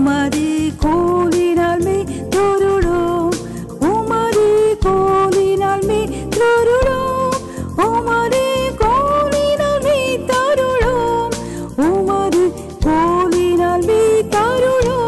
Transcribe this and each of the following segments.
உமது கோலினால் மே தொருளோம் உமது கோலினால் மே தொருளோம் உமது கோலினால் மே தருளோம் உமது கோலினால் மே தருளோம்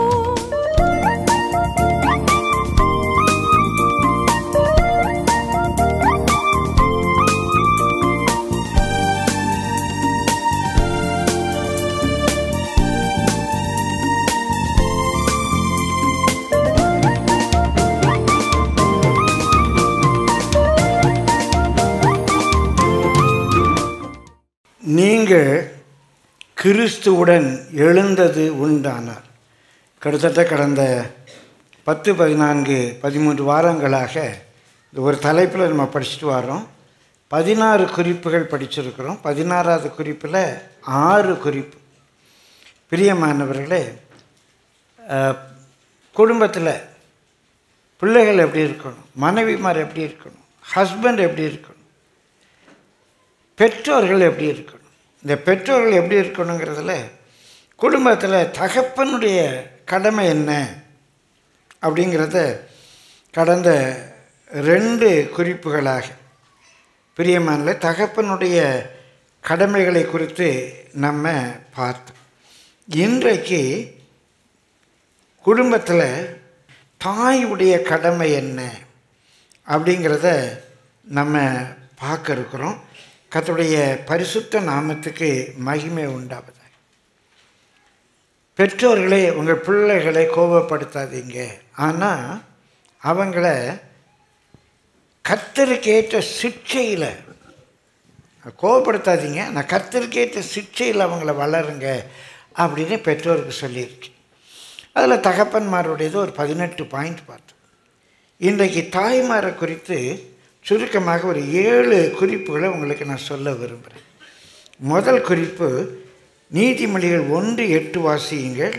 நீங்கள் கிறிஸ்துவுடன் எழுந்தது உண்டானார் கிட்டத்தட்ட கடந்த பத்து பதினான்கு பதிமூன்று வாரங்களாக இந்த ஒரு தலைப்பில் நம்ம படிச்சுட்டு வரோம் பதினாறு குறிப்புகள் படிச்சிருக்கிறோம் பதினாறாவது குறிப்பில் ஆறு குறிப்பு பிரியமானவர்களே குடும்பத்தில் பிள்ளைகள் எப்படி இருக்கணும் மனைவிமார் எப்படி இருக்கணும் ஹஸ்பண்ட் எப்படி இருக்கணும் பெற்றோர்கள் எப்படி இருக்கணும் இந்த பெற்றோர்கள் எப்படி இருக்கணுங்கிறதுல குடும்பத்தில் தகப்பனுடைய கடமை என்ன அப்படிங்கிறத கடந்த ரெண்டு குறிப்புகளாக பிரியமானல தகப்பனுடைய கடமைகளை குறித்து நம்ம பார்த்தோம் இன்றைக்கு குடும்பத்தில் தாயுடைய கடமை என்ன அப்படிங்கிறத நம்ம பார்க்க இருக்கிறோம் கர்த்தருடைய பரிசுத்த நாமத்துக்கு மகிமை உண்டாவதாக பெற்றோர்களே உங்கள் பிள்ளைகளை கோபப்படுத்தாதீங்க ஆனால் அவங்கள கத்தருக்கேற்ற சிக்ஷையில் கோபப்படுத்தாதீங்க நான் கத்தருக்கேற்ற சிக்ஷையில் அவங்கள வளருங்க அப்படின்னு பெற்றோருக்கு சொல்லியிருக்கு அதில் தகப்பன்மாருடையது ஒரு பதினெட்டு பாயிண்ட் பார்த்தோம் இன்றைக்கு தாய்மாரை குறித்து சுருக்கமாக ஒரு ஏழு குறிப்புகளை உங்களுக்கு நான் சொல்ல விரும்புகிறேன் முதல் குறிப்பு நீதிமொழிகள் ஒன்று எட்டு வாசியுங்கள்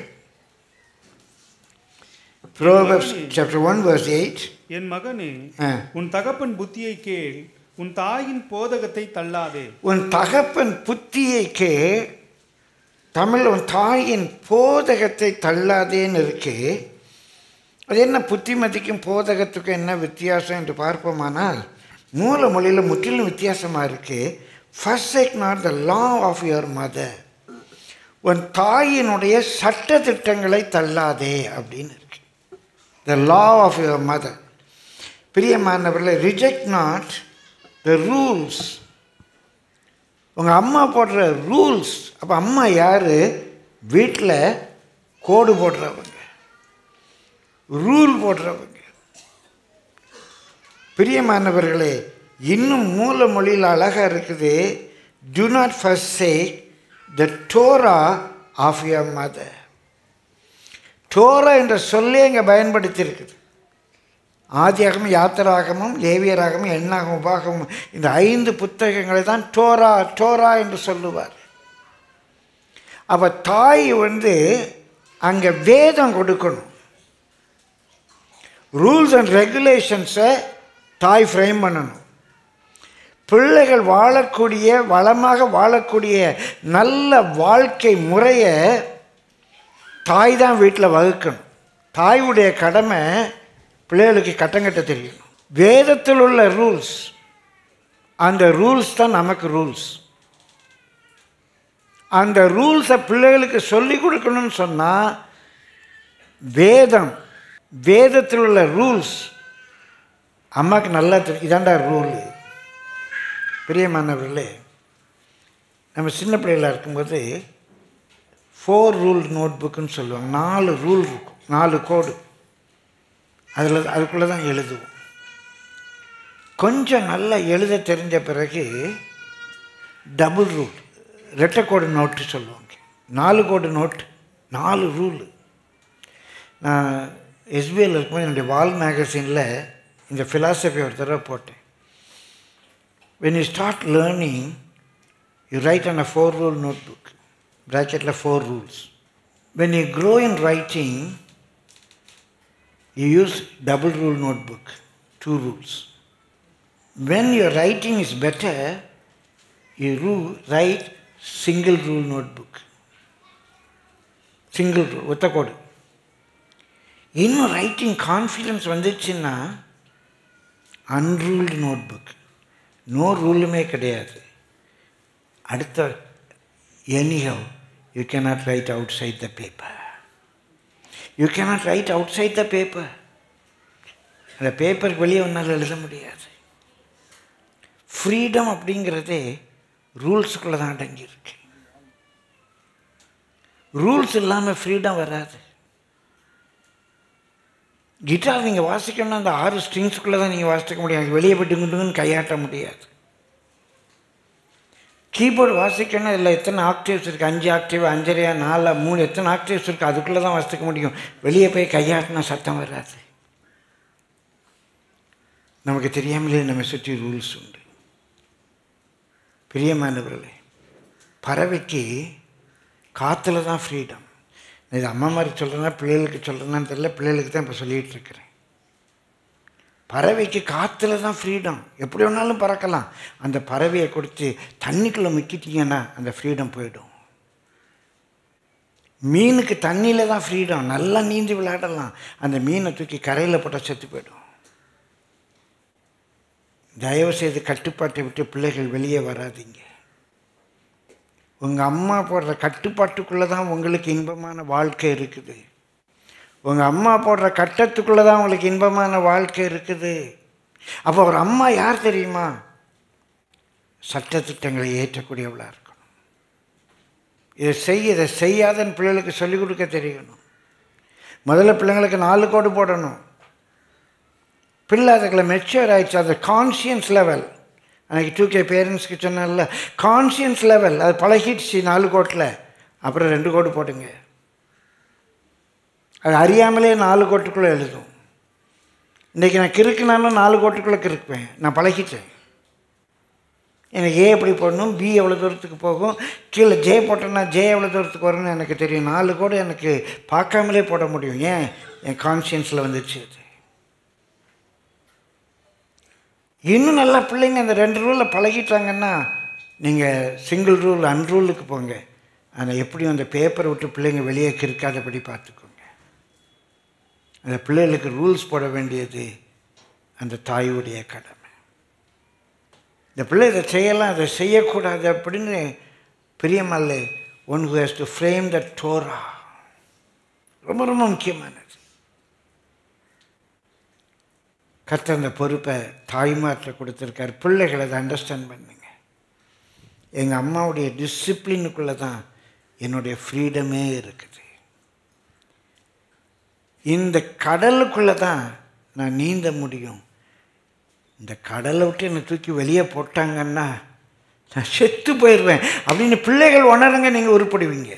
Proverbs chapter one verse eight என் மகனே ஆ. உன் தகப்பன் புத்தியை கேள் உன் தாயின் போதகத்தை தள்ளாதே உன் தகப்பன் புத்தியை கே தமிழ் உன் தாயின் போதகத்தை தள்ளாதேன்னு இருக்கு அது என்ன புத்திமதிக்கும் போதகத்துக்கும் என்ன வித்தியாசம் என்று பார்ப்போமானால் மூல மொழியில் முற்றிலும் வித்தியாசமாக இருக்குது forsake not the law of your mother உன் தாயினுடைய சட்ட திட்டங்களை தள்ளாதே அப்படின்னு இருக்கு the law of your mother பிரியமானவர்களை ரிஜெக்ட் நாட் த ரூல்ஸ் உங்கள் அம்மா போடுற ரூல்ஸ் அப்போ அம்மா யார் வீட்டில் கோடு போடுறவங்க ரூல் போடுறவங்க பிரியமானவர்களே இன்னும் மூல மொழியில் அழகாக இருக்குது do not forsake the Torah of your mother Torah என்ற சொல்லே இங்கே பயன்படுத்தியிருக்குது ஆதியாகமும் யாத்திராகமும் லேவியராகமும் எண்ணாகமும் உபாகமும் இந்த ஐந்து புத்தகங்களை தான் டோரா டோரா என்று சொல்லுவார் அவ தாய் வந்து அங்கே வேதம் கொடுக்கணும் ரூல்ஸ் அண்ட் ரெகுலேஷன்ஸை தாய் ஃப்ரேம் பண்ணணும் பிள்ளைகள் வாழக்கூடிய வளமாக வாழக்கூடிய நல்ல வாழ்க்கை முறையை தாய் தான் வீட்டில் வகுக்கணும் தாயுடைய கடமை பிள்ளைகளுக்கு கட்டங்கட்ட தெரியும் வேதத்தில் உள்ள ரூல்ஸ் அந்த ரூல்ஸ் தான் நமக்கு ரூல்ஸ் அந்த ரூல்ஸை பிள்ளைகளுக்கு சொல்லி கொடுக்கணும்னு சொன்னால் வேதம் வேதத்தில் உள்ள ரூல்ஸ் அம்மாவுக்கு நல்லா தெரியும் இதாண்டா ரூலு பிரியமானவர்களே நம்ம சின்ன பிள்ளைகளாக இருக்கும்போது ஃபோர் ரூல் நோட் புக்குன்னு சொல்லுவாங்க நாலு ரூல் இருக்கும் நாலு கோடு அதில் அதுக்குள்ளே தான் எழுதுவோம் கொஞ்சம் நல்லா எழுத தெரிஞ்ச பிறகு டபுள் ரூல் ரெட்டை கோடு நோட்டு சொல்லுவாங்க நாலு கோடு நோட்டு நாலு ரூலு நான் எஸ்பிஐயில் இருக்கும்போது என்னுடைய வால் மேகசினில் இந்த ஃபிலாசபி ஒரு தடவை போட்டேன் when you start learning you write on a four rule notebook bracketல four rules when you grow in writing you use double rule notebook two rules when your writing is better you ru- write single rule notebook single rule ஒத்த கோடு இன்னும் writing confidence வந்துச்சுன்னா unruled notebook no ரூலுமே கிடையாது அடுத்த anyhow you cannot write outside the paper you cannot write outside the paper அந்த பேப்பருக்கு வெளியே ஒன்றால் எழுத முடியாது ஃப்ரீடம் அப்படிங்கிறதே ரூல்ஸுக்குள்ளே தான் அடங்கியிருக்கு ரூல்ஸ் இல்லாமல் ஃப்ரீடம் வராது கிட்டார் நீங்கள் வாசிக்கணும்னா அந்த ஆறு ஸ்ட்ரிங்ஸுக்குள்ளே தான் நீங்கள் வாசிக்க முடியாது வெளியே போய் டுங்குன்னு கையாட்ட முடியாது கீபோர்டு வாசிக்கணும் இதில் எத்தனை ஆக்டிவ்ஸ் இருக்குது அஞ்சு ஆக்டிவ் அஞ்சரையா நாலா மூணு எத்தனை ஆக்டிவ்ஸ் இருக்குது அதுக்குள்ளே தான் வாசிக்க முடியும் வெளியே போய் கையாட்டினா சத்தம் வராது நமக்கு தெரியாமலே நம்ம சுற்றி ரூல்ஸ் உண்டு பிரியமானவர்களே பறவைக்கு காற்றுல தான் ஃப்ரீடம் இது அம்மா மாதிரி சொல்கிறேன்னா பிள்ளைகளுக்கு சொல்கிறேன்னான்னு தெரியல பிள்ளைகளுக்கு தான் இப்போ சொல்லிகிட்டு இருக்கிறேன் பறவைக்கு காற்றுல தான் ஃப்ரீடம் எப்படி வேணாலும் பறக்கலாம் அந்த பறவையை கொடுத்து தண்ணிக்குள்ளே முக்கிட்டீங்கன்னா அந்த ஃப்ரீடம் போயிடும் மீனுக்கு தண்ணியில் தான் ஃப்ரீடம் நல்லா நீந்தி விளையாடலாம் அந்த மீனை தூக்கி கரையில் போட்டால் செத்து போயிடும் தயவு செய்து கட்டுப்பாட்டை விட்டு பிள்ளைகள் வெளியே வராதீங்க உங்கள் அம்மா போடுற கட்டுப்பாட்டுக்குள்ளே தான் உங்களுக்கு இன்பமான வாழ்க்கை இருக்குது உங்கள் அம்மா போடுற கட்டத்துக்குள்ளே தான் உங்களுக்கு இன்பமான வாழ்க்கை இருக்குது அப்போ ஒரு அம்மா யார் தெரியுமா சட்டத்திட்டங்களை ஏற்றக்கூடியவளாக இருக்கணும் இதை செய் இதை செய்யாதன்னு பிள்ளைகளுக்கு சொல்லிக் கொடுக்க தெரியணும் முதல்ல பிள்ளைங்களுக்கு நாலு கோடு போடணும் பிள்ளை அதுக்குள்ள மெச்சூர் ஆயிடுச்சு அது கான்சியன்ஸ் லெவல் அன்றைக்கி டூ கே பேரண்ட்ஸ்க்கு சொன்னால கான்சியன்ஸ் லெவல் அது பழகிடுச்சு நாலு கோட்டில் அப்புறம் ரெண்டு கோடு போடுங்க அது அறியாமலே நாலு கோட்டுக்குள்ளே எழுதும் இன்றைக்கி நான் கிறுக்குனாலும் நாலு கோட்டுக்குள்ளே கிறுக்குவேன் நான் பழகிட்டேன் எனக்கு ஏ எப்படி போடணும் பி எவ்வளோ தூரத்துக்கு போகும் கீழே ஜே போட்டேன்னா ஜே எவ்வளோ தூரத்துக்கு வரும்னு எனக்கு தெரியும் நாலு கோடு எனக்கு பார்க்காமலே போட முடியும் ஏன் என் கான்சியன்ஸில் வந்துச்சு அது இன்னும் நல்லா பிள்ளைங்க அந்த ரெண்டு ரூலில் பழகிட்டாங்கன்னா நீங்கள் சிங்கிள் ரூல் அன்ரூலுக்கு போங்க ஆனால் எப்படியும் அந்த பேப்பரை விட்டு பிள்ளைங்க வெளியே கிறுக்காதபடி பார்த்துக்கோங்க அந்த பிள்ளைகளுக்கு ரூல்ஸ் போட வேண்டியது அந்த தாயுடைய கடமை இந்த பிள்ளை இதை செய்யலாம் இதை செய்யக்கூடாது அப்படின்னு பிரியமல்ல one who has to frame the Torah ரொம்ப ரொம்ப முக்கியமானது கர்த்தர் அந்த பொறுப்பை தாய்மாற்ற கொடுத்துருக்கார் பிள்ளைகளை அதை அண்டர்ஸ்டாண்ட் பண்ணுங்க எங்கள் அம்மாவுடைய டிசிப்ளினுக்குள்ளே தான் என்னுடைய ஃப்ரீடமே இருக்குது இந்த கடலுக்குள்ளே தான் நான் நீந்த முடியும் இந்த கடலை விட்டு என்னை தூக்கி வெளியே போட்டாங்கன்னா நான் செத்து போயிடுவேன் அப்படின்னு பிள்ளைகள் உணருங்க நீங்கள் உருப்படுவீங்க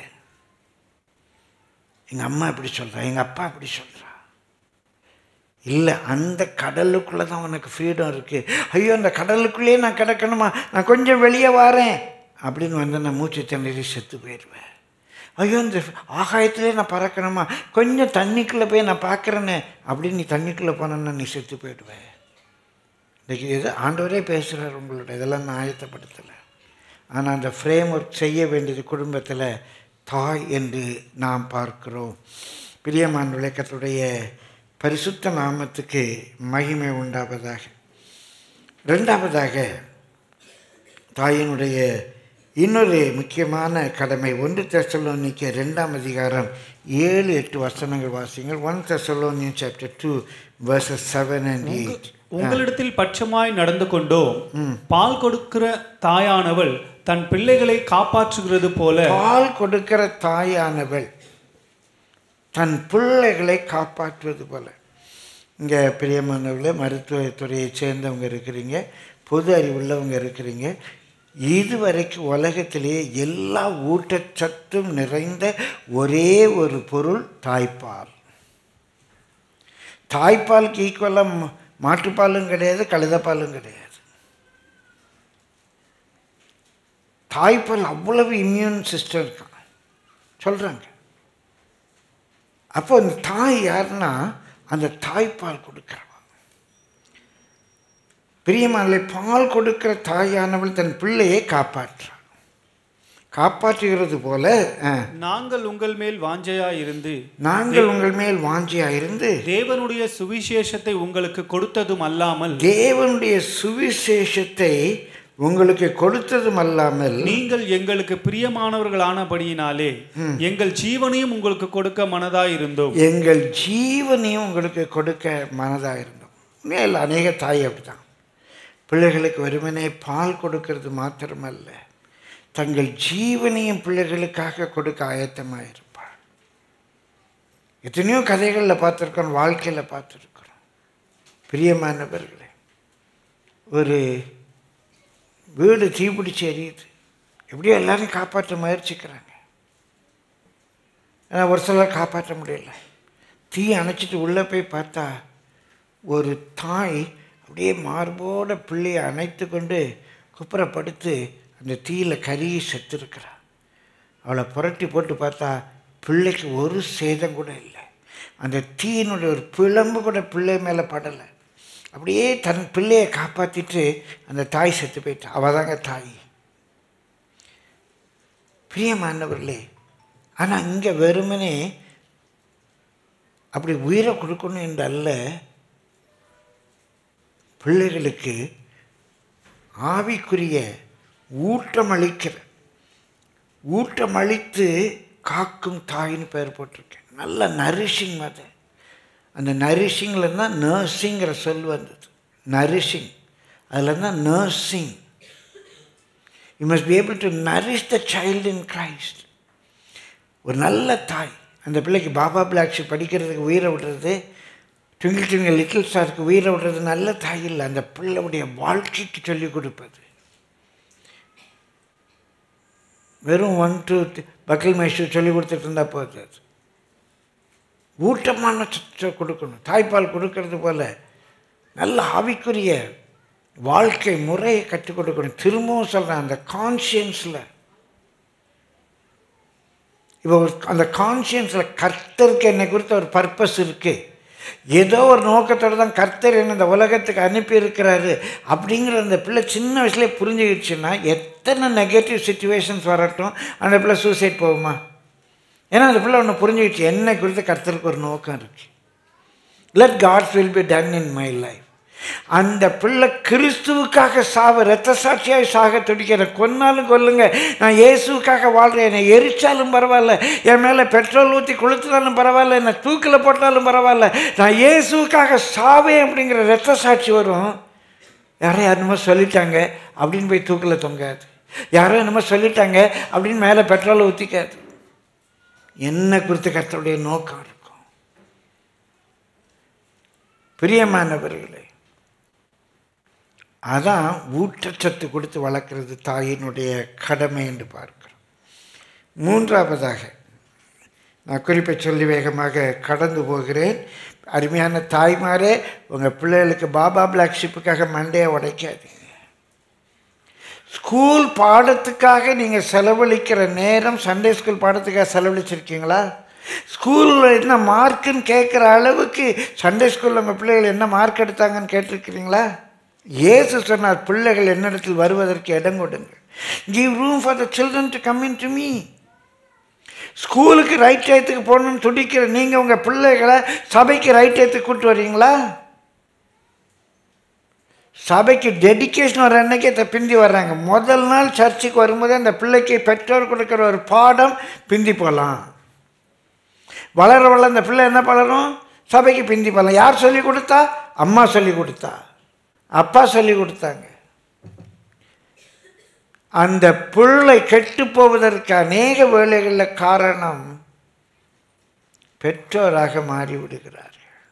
எங்கள் அம்மா இப்படி சொல்கிறா எங்கள் அப்பா இப்படி சொல்கிறா இல்லை அந்த கடலுக்குள்ளே தான் உனக்கு ஃப்ரீடம் இருக்குது ஐயோ அந்த கடலுக்குள்ளேயே நான் கிடக்கணுமா நான் கொஞ்சம் வெளியே வரேன் அப்படின்னு வந்து நான் மூச்சு திணறி செத்து போயிடுவேன் ஐயோ இந்த ஆகாயத்திலே நான் பறக்கணுமா கொஞ்சம் தண்ணிக்குள்ளே போய் நான் பார்க்குறேனே அப்படின்னு நீ தண்ணிக்குள்ளே போனேன்னா நீ செத்து போயிடுவேன் இன்றைக்கி எது ஆண்டவரே பேசுகிறார் உங்களோட இதெல்லாம் நான் ஆயத்தப்படுத்தலை ஆனால் அந்த ஃப்ரேம் ஒர்க் செய்ய வேண்டியது குடும்பத்தில் தாய் என்று நாம் பார்க்கிறோம் பிரியமான விளக்கத்துடைய பரிசுத்த நாமத்துக்கு மகிமை உண்டாவதாக ரெண்டாவதாக தாயினுடைய இன்னொரு முக்கியமான கடமை ஒன்று தெசலோனிக்க ரெண்டாம் அதிகாரம் ஏழு எட்டு வசனங்கள் வாசிங்கள் one Thessalonian chapter two verses seven and eight உங்களிடத்தில் பட்சமாய் நடந்து கொண்டோ பால் கொடுக்கிற தாயானவள் தன் பிள்ளைகளை காப்பாற்றுகிறது போல பால் கொடுக்கிற தாயானவள் தன் பிள்ளைகளை காப்பாற்றுவது போல இங்கே பிரியமானவர்களே மருத்துவத்துறையை சேர்ந்தவங்க இருக்கிறீங்க பொது அறிவுள்ளவங்க இருக்கிறீங்க இதுவரைக்கும் உலகத்திலேயே எல்லா ஊட்டச்சத்தும் நிறைந்த ஒரே ஒரு பொருள் தாய்ப்பால் தாய்ப்பாலுக்கு ஈக்குவலாக மாட்டுப்பாலும் கிடையாது கழுதப்பாலும் கிடையாது தாய்ப்பால் அவ்வளவு இம்யூன் சிஸ்டம் இருக்கான் சொல்கிறாங்க அப்போ அந்த தாய் யாருன்னா அந்த தாய்ப்பால் கொடுக்குறவா பிரியமானலை பால் கொடுக்கிற தாயானவள் தன் பிள்ளையை காப்பாற்றாள் காப்பாற்றுகிறது போல ஆ, நாங்கள் உங்கள் மேல் வாஞ்சையாய் இருந்து நாங்கள் உங்கள் மேல் வாஞ்சியாயிருந்து தேவனுடைய சுவிசேஷத்தை உங்களுக்கு கொடுத்ததும் அல்லாமல் தேவனுடைய சுவிசேஷத்தை உங்களுக்கு கொடுத்ததும் அல்லாமல் நீங்கள் எங்களுக்கு பிரியமானவர்களானபடியினாலே எங்கள் ஜீவனையும் உங்களுக்கு கொடுக்க மனதாய் இருந்தோம் எங்கள் ஜீவனையும் உங்களுக்கு கொடுக்க மனதாக இருந்தோம் மேல் அநேக தாய் அப்படிதான் பிள்ளைகளுக்கு வெறுமனே பால் கொடுக்கிறது மாத்திரமல்ல தங்கள் ஜீவனையும் பிள்ளைகளுக்காக கொடுக்க ஆயத்தமாக இருப்பாள் எத்தனையோ கதைகளில் பார்த்துருக்கோம் வாழ்க்கையில் பார்த்துருக்குறோம் பிரியமானவர்களே ஒரு வீடு தீப்பிடிச்சு எரியுது எப்படியோ எல்லாரும் காப்பாற்ற முயற்சிக்கிறாங்க ஆனால் ஒரு சிலர் காப்பாற்ற முடியல தீ அணைச்சிட்டு உள்ளே போய் பார்த்தா ஒரு தாய் அப்படியே மார்போட பிள்ளையை அணைத்து கொண்டு குப்புறப்படுத்து அந்த தீயில கருகி செத்துருக்கிறா அவளை புரட்டி போட்டு பார்த்தா பிள்ளைக்கு ஒரு சேதம் கூட இல்லை அந்த தீயினுடைய ஒரு பிளம்பு கூட பிள்ளை மேலே படலை அப்படியே தன் பிள்ளையை காப்பாற்றிட்டு அந்த தாய் செத்து போயிட்டா அவள் தாங்க தாய் பிரியமானவர்களே ஆனால் இங்கே வெறுமனே அப்படி உயிரை கொடுக்கணும் என்று அல்ல பிள்ளைகளுக்கு ஆவிக்குரிய ஊட்டமளிக்கிற ஊட்டமளித்து காக்கும் தாயின்னு பெயர் போட்டிருக்கேன் நல்ல நரிஷிங் அது அந்த நரிஷிங்கில் தான் நர்சிங்கிற சொல் வந்தது நரிஷிங் அதில் தான் nursing you must be able to nourish the child in Christ ஒரு நல்ல தாய் அந்த பிள்ளைக்கு பாபா பிளாக்ஷி படிக்கிறதுக்கு உயிரை விடுறது ட்விங்கிள் ட்விங்கிள் லிட்டில் ஸ்டாருக்கு உயிரை விடுறது நல்ல தாய் இல்லை அந்த பிள்ளையுடைய வாழ்க்கைக்கு சொல்லிக் கொடுப்பது வெறும் ஒன் டூ பக்கல் மைசூர் சொல்லி கொடுத்துட்டு இருந்தால் போகுது அது ஊட்டமான சத்தை கொடுக்கணும் தாய்ப்பால் கொடுக்கறது போல நல்ல ஆவிக்குரிய வாழ்க்கை முறையை கற்றுக் கொடுக்கணும் திரும்பவும் சொல்கிறேன் அந்த கான்ஷியன்ஸில் இப்போ ஒரு அந்த கான்ஷியன்ஸில் கர்த்தருக்கு என்னை குறித்த ஒரு பர்பஸ் இருக்குது ஏதோ ஒரு நோக்கத்தோடு தான் கர்த்தர் என்ன இந்த உலகத்துக்கு அனுப்பி இருக்கிறாரு அப்படிங்கிற அந்த பிள்ளை சின்ன வயசுலேயே புரிஞ்சுக்கிடுச்சுன்னா எத்தனை நெகட்டிவ் சுச்சுவேஷன்ஸ் வரட்டும் அந்த பிள்ளை சூசைட் போகுமா ஏன்னா அந்த பிள்ளை ஒன்று புரிஞ்சுக்கிடுச்சு என்னை குறித்து கர்த்தருக்கு ஒரு நோக்கம் இருக்குது let God's will be done in my life அந்த பிள்ளை கிறிஸ்துவுக்காக சாவ ரத்த சாட்சியாய் சாக துடிக்கிற கொன்னாலும் கொல்லுங்க நான் இயேசுவுக்காக வாழ்கிறேன் என்னை எரிச்சாலும் பரவாயில்ல என் மேலே பெட்ரோல் ஊற்றி கொளுத்துனாலும் பரவாயில்ல என்னை தூக்கில் போட்டாலும் பரவாயில்ல நான் இயேசுவுக்காக சாவேன் அப்படிங்கிற ரத்த சாட்சி வரும் யாரோ என்னமோ சொல்லிட்டாங்க அப்படின்னு போய் தூக்கில் தொங்காது யாரோ என்னமோ சொல்லிட்டாங்க அப்படின்னு மேலே பெட்ரோலை ஊற்றிக்காது என்ன குறித்து கர்த்தருடைய நோக்கம் இருக்கும் பிரியமானவர்களே அதான் ஊட்டச்சத்து கொடுத்து வளர்க்குறது தாயினுடைய கடமை என்று பார்க்கிறோம் மூன்றாவதாக நான் குறிப்பை சொல்லி வேகமாக கடந்து போகிறேன் அருமையான தாய்மாரே உங்கள் பிள்ளைகளுக்கு பாபா பிளாக் ஷிப்புக்காக மண்டையை உடைக்காதீங்க ஸ்கூல் பாடத்துக்காக நீங்கள் செலவழிக்கிற நேரம் சண்டே ஸ்கூல் பாடத்துக்காக செலவழிச்சிருக்கீங்களா ஸ்கூலில் என்ன மார்க்குன்னு கேட்குற அளவுக்கு சண்டே ஸ்கூலில் உங்கள் பிள்ளைகள் என்ன மார்க் எடுத்தாங்கன்னு கேட்டிருக்கிறீங்களா இயேசு சொன்னார் பிள்ளைகள் என்னிடத்தில் வருவதற்கு இடம் கொடுங்க give room for the children to come in to me ஸ்கூலுக்கு ரைட் டயத்துக்கு போகணும்னு துடிக்கிற நீங்கள் உங்கள் பிள்ளைகளை சபைக்கு ரைட் டயத்துக்கு கூப்பிட்டு வர்றீங்களா சபைக்கு டெடிக்கேஷன் வர அன்னைக்கே த- பிந்தி வர்றாங்க முதல் நாள் சர்ச்சுக்கு வரும்போது அந்த பிள்ளைக்கு பெற்றோர் கொடுக்குற ஒரு பாடம் பிந்தி போகலாம் வளர வளர அந்த பிள்ளை என்ன பண்ணணும் சபைக்கு பிந்தி போகலாம் யார் சொல்லி கொடுத்தா அம்மா சொல்லி கொடுத்தா அப்பா சொல்லி கொடுத்தாங்க அந்த பிள்ளை கெட்டு போவதற்கு அநேக வேளைகளில் காரணம் பெற்றோராக மாறி விடுகிறார்கள்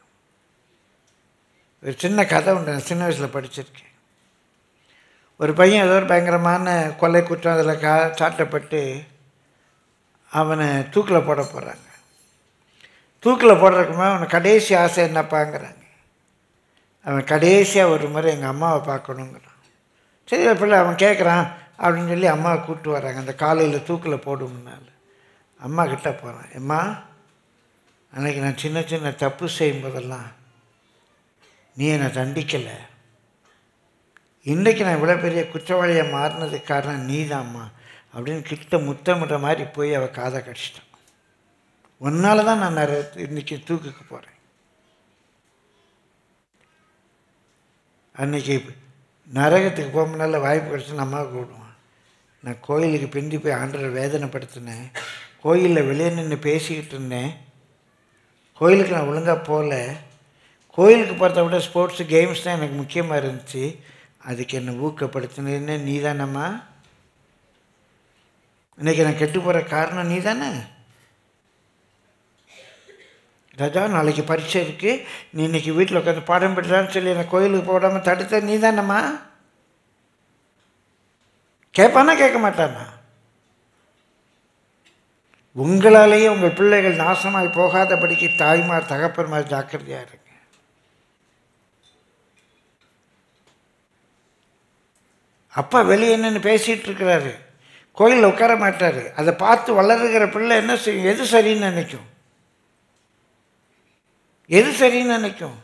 ஒரு சின்ன கதை உண்டு நான் சின்ன வயசில் படிச்சிருக்கேன் ஒரு பையன் ஏதோ ஒரு பயங்கரமான கொலை குற்றம் அதில் கா சாட்டப்பட்டு அவனை தூக்கில் போட போகிறாங்க தூக்கில் போடுறதுக்குமே அவனை கடைசி ஆசை என்னப்பாங்கிறாங்க அவன் கடைசியாக ஒரு முறை எங்கள் அம்மாவை பார்க்கணுங்கிறான் சரி பிள்ளை அவன் கேட்குறான் அப்படின்னு சொல்லி அம்மாவை கூப்பிட்டு வராங்க அந்த காலையில் தூக்கில் போடுமுன்னால அம்மா கிட்ட போகிறான் எம்மா அன்னைக்கு நான் சின்ன சின்ன தப்பு செய்யும்போதெல்லாம் நீ என்னை தண்டிக்கலை இன்றைக்கு நான் இவ்வளோ பெரிய குற்றவாளியாக மாறினதுக்கு காரணம் நீதாம்மா அப்படின்னு கிட்ட முத்தமிடுற மாதிரி போய் அவள் காதை கடிச்சிட்டான் உன்னால தான் நான் நிறைய இன்னைக்கு தூக்குக்கு போகிறேன் அன்னைக்கு நரகத்துக்கு போக முன்னால வாய்ப்பு கிடச்சி நம்ம கூடுவான் நான் கோயிலுக்கு பிந்தி போய் ஆண்டரை வேதனைப்படுத்தினேன் கோயிலில் வெளியே நின்று பேசிக்கிட்டு இருந்தேன் கோயிலுக்கு நான் ஒழுங்காக போகல கோயிலுக்கு பார்த்தா விட ஸ்போர்ட்ஸ் கேம்ஸ் தான் எனக்கு முக்கியமாக இருந்துச்சு அதுக்கு என்னை ஊக்கப்படுத்தினதுன்னு நீ தானம்மா இன்னைக்கு நான் கெட்டு போகிற காரணம் நீ தானே ராஜா நாளைக்கு பரீட்சை இருக்குது நீ இன்னைக்கு வீட்டில் உட்காந்து பாடம் பெற்றான்னு சொல்லி என்னை கோயிலுக்கு போடாமல் தடுத்த நீ தானம்மா கேட்பானா கேட்க மாட்டானா உங்களாலேயே உங்கள் பிள்ளைகள் நாசமாய் போகாதபடிக்கு தாய்மார் தகப்பன்மார் ஜாக்கிரதையாக இருங்க அப்பா வெளியே என்னன்னு பேசிகிட்டு இருக்கிறாரு கோயிலில் உட்கார மாட்டார் அதை பார்த்து வளருகிற பிள்ளை என்ன செய்யும் எது சரின்னு நினைக்கும் எது சரின்னு நினைக்கும்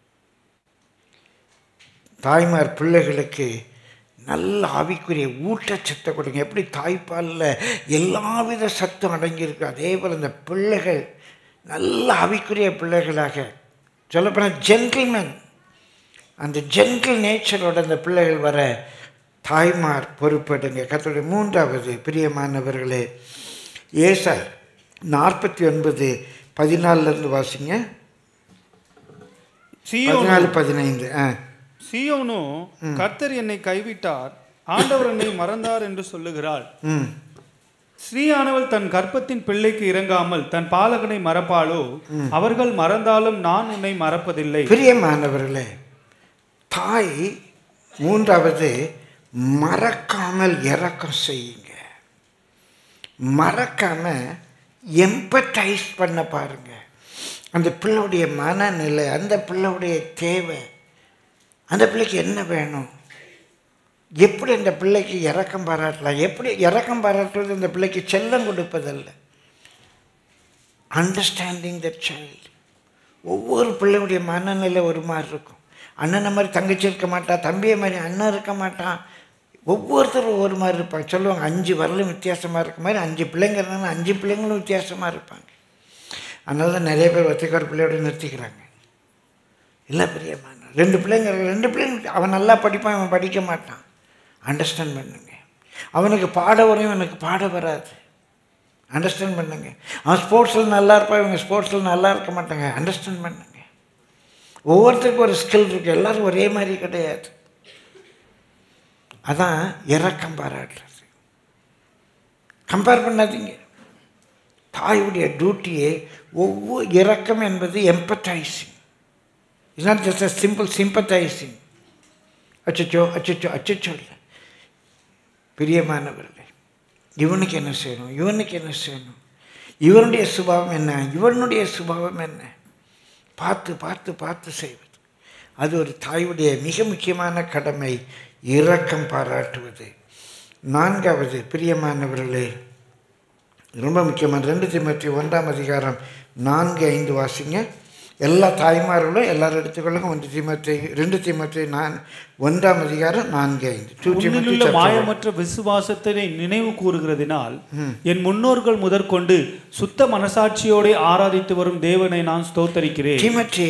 தாய்மார் பிள்ளைகளுக்கு நல்ல ஆவிக்குரிய ஊட்டச்சத்தை கொடுங்க எப்படி தாய்ப்பாலில் எல்லாவித சத்தும் அடங்கியிருக்கு அதே போல் இந்த பிள்ளைகள் நல்ல ஆவிக்குரிய பிள்ளைகளாக சொல்லப்போனால் ஜென்டில்மேன் அந்த ஜென்டில் நேச்சரோட அந்த பிள்ளைகள் வர தாய்மார் பொறுப்பெடுங்க கத்தோடைய மூன்றாவது பிரியமானவர்களே ஏசா நாற்பத்தி ஒன்பது பதினாலிருந்து வாசிங்க சீயோனு பதினாலு பதினைந்து ஆ சீயோனோ கர்த்தர் என்னை கைவிட்டார் ஆண்டவர் என்னை மறந்தார் என்று சொல்லுகிறாள் ம் ஸ்ரீயானவள் தன் கர்ப்பத்தின் பிள்ளைக்கு இறங்காமல் தன் பாலகனை மறப்பாளோ அவர்கள் மறந்தாலும் நான் உன்னை மறப்பதில்லை பிரியமானவர்களே தாய் மூன்றாவது மறக்காமல் இறக்கம் செய்யுங்க மறக்காம எம்பத்தைஸ் பண்ண பாருங்க அந்த பிள்ளையுடைய மனநிலை அந்த பிள்ளையுடைய தேவை அந்த பிள்ளைக்கு என்ன வேணும் எப்படி அந்த பிள்ளைக்கு இறக்கம் பாராட்டலாம் எப்படி இறக்கம் பாராட்டுறது அந்த பிள்ளைக்கு செல்லம் கொடுப்பதல்ல அண்டர்ஸ்டாண்டிங் த சைல்டு ஒவ்வொரு பிள்ளையுடைய மனநிலை ஒரு மாதிரி இருக்கும் அண்ணனை மாதிரி தங்கச்சி இருக்க மாட்டா தம்பியை மாதிரி அண்ணன் இருக்க மாட்டான் ஒவ்வொருத்தரும் ஒவ்வொரு மாதிரி இருப்பாங்க சொல்லுவாங்க அஞ்சு வரலும் வித்தியாசமாக இருக்க மாதிரி அஞ்சு பிள்ளைங்க இருந்தாலும் அஞ்சு பிள்ளைங்களும் வித்தியாசமாக இருப்பாங்க அதனால தான் நிறைய பேர் ஒத்தைக்கார பிள்ளையோட நிறுத்திக்கிறாங்க இல்லை பிரியமான ரெண்டு பிள்ளைங்க இருக்கு. ரெண்டு பிள்ளைங்க அவன் நல்லா படிப்பான் அவன் படிக்க மாட்டான் அண்டர்ஸ்டாண்ட் பண்ணுங்க அவனுக்கு பாட வரும் இவனுக்கு பாட வராது அண்டர்ஸ்டாண்ட் பண்ணுங்க அவன் ஸ்போர்ட்ஸில் நல்லா இருப்பான் இவங்க ஸ்போர்ட்ஸில் நல்லா இருக்க மாட்டாங்க அண்டர்ஸ்டாண்ட் பண்ணுங்க ஒவ்வொருத்தருக்கும் ஒரு ஸ்கில் இருக்குது எல்லாரும் ஒரே மாதிரி கிடையாது அதான் இறக்கம் பாராட்டுறது கம்பேர் பண்ணாதீங்க தாயுடைய டியூட்டியே ஒவ்வொரு இறக்கம் என்பது empathising it's not just a simple sympathising அச்சச்சோ அச்சச்சோ அச்சச்சோ இல்லை பிரியமானவர்களே இவனுக்கு என்ன செய்யணும் இவனுக்கு என்ன செய்யணும் இவனுடைய சுபாவம் என்ன இவனுடைய சுபாவம் என்ன பார்த்து பார்த்து பார்த்து செய்வது அது ஒரு தாயுடைய மிக முக்கியமான கடமை இரக்கம் பாராட்டுவது நான்காவது பிரியமானவர்களே ரொம்ப முக்கியமான ரெண்டு திமுத்தி ஒன்றாம் அதிகாரம் நான்கு ஐந்து வாசிங்க எல்லா தாய்மார்களும் எல்லாரும் எடுத்துக்கொள்ளுங்க ஒன்று திமுத்தி ரெண்டு திமுத்தி நான் ஒன்றாம் அதிகாரம் நான்கு ஐந்து டூ உன்னிலுள்ள மாயமற்ற விசுவாசத்தினை நினைவு கூறுகிறதினால் என் முன்னோர்கள் முதற்கொண்டு சுத்த மனசாட்சியோടെ ஆராதித்து வரும் தேவனை நான் ஸ்தோத்தரிக்கிறேன் திமத்தி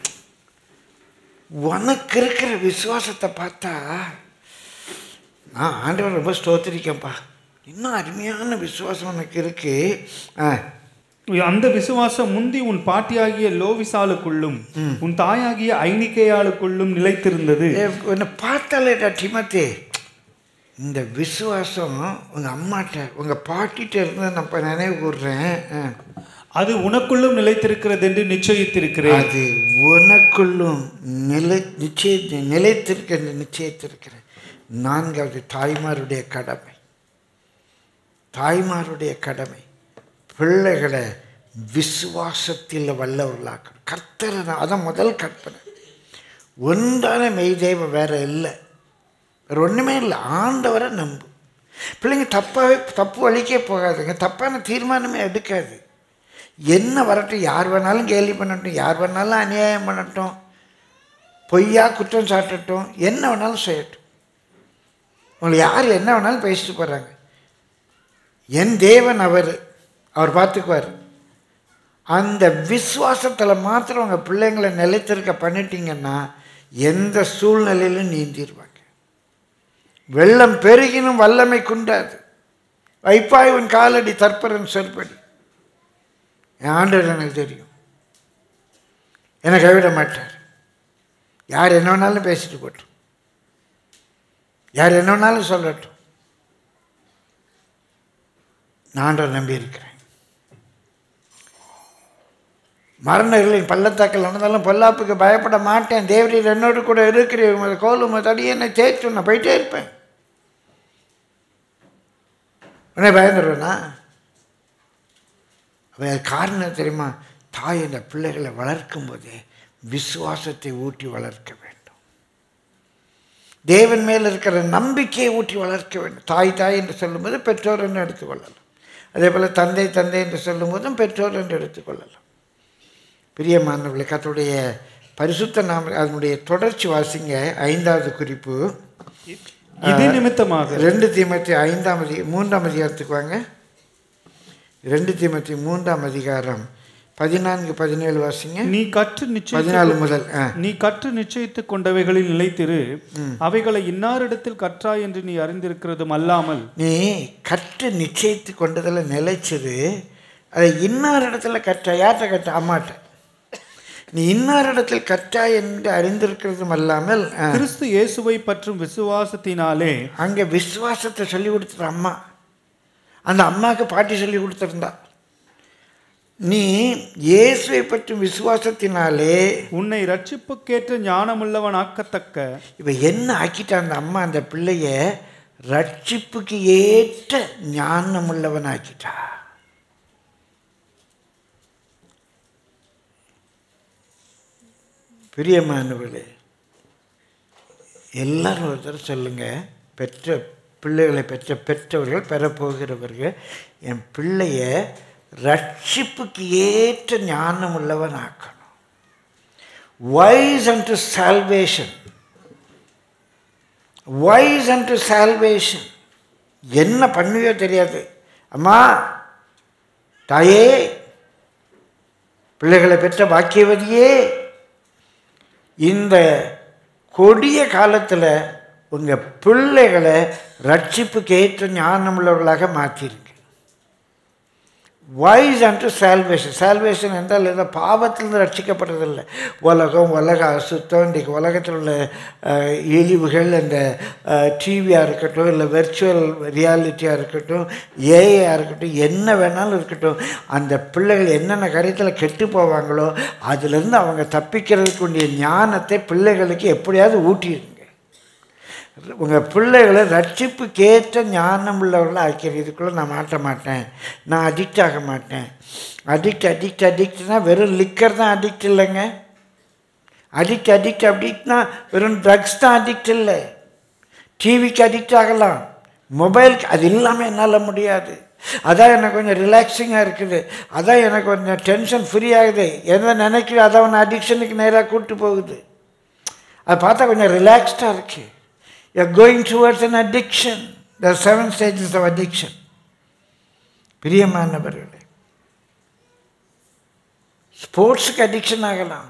உனக்கு இருக்கிற விசுவாசத்தை பார்த்தா நான் ஆண்டவர் ரொம்ப ஸ்தோத்திரிக்கேன்ப்பா இன்னும் அருமையான விசுவாசம் உனக்கு இருக்கு ஆ அந்த விசுவாசம் முந்தி உன் பாட்டியாகிய லோவிசாலுக்குள்ளும் உன் தாயாகிய ஐனிக்கையாளுக்குள்ளும் நிலைத்திருந்தது ஏ, உன்னை பார்த்தாலேடா டிமத்தே இந்த விசுவாசம் உங்கள் அம்மாட்ட உங்கள் பாட்டிகிட்ட இருந்து நான் இப்போ நினைவு கூறுறேன் ஆ. அது உனக்குள்ளும் நிலைத்திருக்கிறது என்று நிச்சயித்திருக்கிறேன் அது உனக்குள்ளும் நிலை நிச்சய நிலைத்திருக்க நிச்சயத்திருக்கிறேன் நான்காவது தாய்மாருடைய கடமை தாய்மாருடைய கடமை பிள்ளைகளை விசுவாசத்தில் வல்லவர்களாக்கணும் கர்த்தரை நான் அதான் முதல் கற்பனை ஒன்றான மெய்தேவம் வேற இல்லை வேற ஒன்றுமே இல்லை ஆண்டவரை நம்பு பிள்ளைங்க தப்பாகவே தப்பு வழிக்கே போகாதுங்க தப்பான தீர்மானமே எடுக்காது என்ன வரட்டும் யார் வேணாலும் கேலி பண்ணட்டும் யார் வேணாலும் அநியாயம் பண்ணட்டும் பொய்யா குற்றம் சாட்டட்டும் என்ன வேணாலும் செய்யட்டும் உங்களை யார் என்ன வேணாலும் பேசிட்டு போகிறாங்க என் தேவன் அவர் அவர் பார்த்துக்குவார் அந்த விசுவாசத்தில் மாத்திரம் உங்கள் பிள்ளைங்களை நிலைத்திருக்க பண்ணிட்டீங்கன்னா எந்த சூழ்நிலையிலும் நீந்திருவாங்க வெள்ளம் பெருகினும் வல்லமை குண்டாது வைப்பாய் உன் காலடி தற்பரன் சொற்படி என் ஆண்டவர் எனக்கு தெரியும் என்னை கைவிட மாட்டார் யார் என்ன வேணாலும் பேசிட்டு போட்டோம் யார் என்ன வேணாலும் சொல்லட்டும் நான் ஆண்டவர் நம்பி இருக்கிறேன் மரணங்களின் பள்ளத்தாக்கில் நடந்தாலும் பொல்லாப்புக்கு பயப்பட மாட்டேன் தேவரீர் என்னோடு கூட இருக்கிறீர் உமது கோல் உமது தடி என்னை தேய்த்து நான் போயிட்டே இருப்பேன் உடனே பயந்துருவேனா அவன் காரணம் தெரியுமா தாய் இந்த பிள்ளைகளை வளர்க்கும் போதே விசுவாசத்தை ஊட்டி வளர்க்க வேண்டும் தேவன் மேல் இருக்கிற நம்பிக்கையை ஊட்டி வளர்க்க வேண்டும் தாய் தாய் என்று சொல்லும்போது பெற்றோர் என்று எடுத்துக்கொள்ளலாம் அதே போல் தந்தை தந்தை என்று சொல்லும்போதும் பெற்றோர் என்று எடுத்துக்கொள்ளலாம் பிரியமானவர்களை கத்துடைய பரிசுத்த நாம அதனுடைய தொடர்ச்சி வாசிங்க ஐந்தாவது குறிப்பு இது நிமித்தமாக ரெண்டு தீமத்தி ஐந்தாம் அதி மூன்றாம் அதிகாரத்துக்கு வாங்க ரெண்டு தீமத்தி மூன்றாம் அதிகாரம் பதினான்கு பதினேழு வாசிங்க நீ கற்று நிச்சயித்து பதினாலு முதல் ஆ நீ கற்று நிச்சயித்துக் கொண்டவைகளில் நிலைத்திரு அவைகளை இன்னாரிடத்தில் கற்றாய் என்று நீ அறிந்திருக்கிறதும் அல்லாமல் நீ கற்று நிச்சயித்து கொண்டதில் நிலைச்சது அதை இன்னார் இடத்துல கற்ற யார்கிட்ட கற்ற அம்மாட்ட நீ இன்னார் இடத்தில் கற்றாய் என்று அறிந்திருக்கிறதும் அல்லாமல் ஆ, கிறிஸ்து இயேசுவை பற்றும் விசுவாசத்தினாலே அங்கே விசுவாசத்தை சொல்லி கொடுத்துட்ட அம்மா அந்த அம்மாவுக்கு பாட்டி சொல்லி கொடுத்துருந்தா நீ இயேசுவை பற்றும் விசுவாசத்தினாலே உன்னை ரட்சிப்புக்கேற்ற ஞானமுள்ளவன் ஆக்கத்தக்க இப்போ என்ன ஆக்கிட்டா அந்த அம்மா அந்த பிள்ளைய ரட்சிப்புக்கு ஏற்ற ஞானம் உள்ளவன் ஆக்கிட்டா பிரியமானவர்களே எல்லாரும் ஒருத்தர் சொல்லுங்க பெற்ற பிள்ளைகளை பெற்ற பெற்றவர்கள் பெறப்போகிறவர்கள் என் பிள்ளைய ரட்சிப்புக்கு ஏற்ற ஞானம் உள்ளவன் ஆக்கணும் wise unto salvation wise unto salvation என்ன பண்ணுவியோ தெரியாது அம்மா தாயே பிள்ளைகளை பெற்ற பாக்கியவதியே இந்த கொடிய காலத்தில் உங்கள் பிள்ளைகளை ரட்சிப்புக்கு ஏற்ற ஞானமுள்ளவர்களாக மாற்றிருங்க வைஸ் அண்ட் சால்வேஷன் சால்வேஷன் என்றால் இந்த பாவத்திலிருந்து ரட்சிக்கப்படுறதில்லை உலகம் உலக அசுத்தம் இன்றைக்கு உலகத்தில் உள்ள அஹ், இழிவுகள் இந்த டிவியாக இருக்கட்டும் இல்லை வெர்ச்சுவல் ரியாலிட்டியாக இருக்கட்டும் ஏஐயாக இருக்கட்டும் என்ன வேணாலும் இருக்கட்டும் அந்த பிள்ளைகள் என்னென்ன காரியத்தில் கெட்டு போவாங்களோ அதிலிருந்து அவங்க தப்பிக்கிறதுக்கு வேண்டிய ஞானத்தை பிள்ளைகளுக்கு எப்படியாவது ஊட்டிடுங்க உங்கள் பிள்ளைகளை ரட்சிப்புக்கு ஏற்ற ஞானம் உள்ளவர்களாக ஆக்கிற இதுக்குள்ளே நான் மாட்ட மாட்டேன் நான் அடிக்ட் ஆக மாட்டேன் அடிக்ட் அடிக்ட் அடிக்ட்னா வெறும் லிக்கர் தான் அடிக்ட் இல்லைங்க அடிக்ட் அடிக்ட் அடிக்ட்னா வெறும் ட்ரக்ஸ் தான் அடிக்ட் இல்லை டிவிக்கு அடிக்ட் ஆகலாம் மொபைலுக்கு அது இல்லாமல் என்னால் முடியாது அதான் எனக்கு கொஞ்சம் ரிலாக்ஸிங்காக இருக்குது அதான் எனக்கு கொஞ்சம் டென்ஷன் ஃப்ரீ ஆகுது எதை நினைக்கிறேன் அதான் உன்னை அடிக்ஷனுக்கு நேராக கூப்பிட்டு போகுது அதை பார்த்தா கொஞ்சம் ரிலாக்ஸ்டாக இருக்கு you're going towards an addiction the seven stages of addiction பிரியமானவர்களே ஸ்போர்ட்ஸுக்கு அடிக்ஷன் ஆகலாம்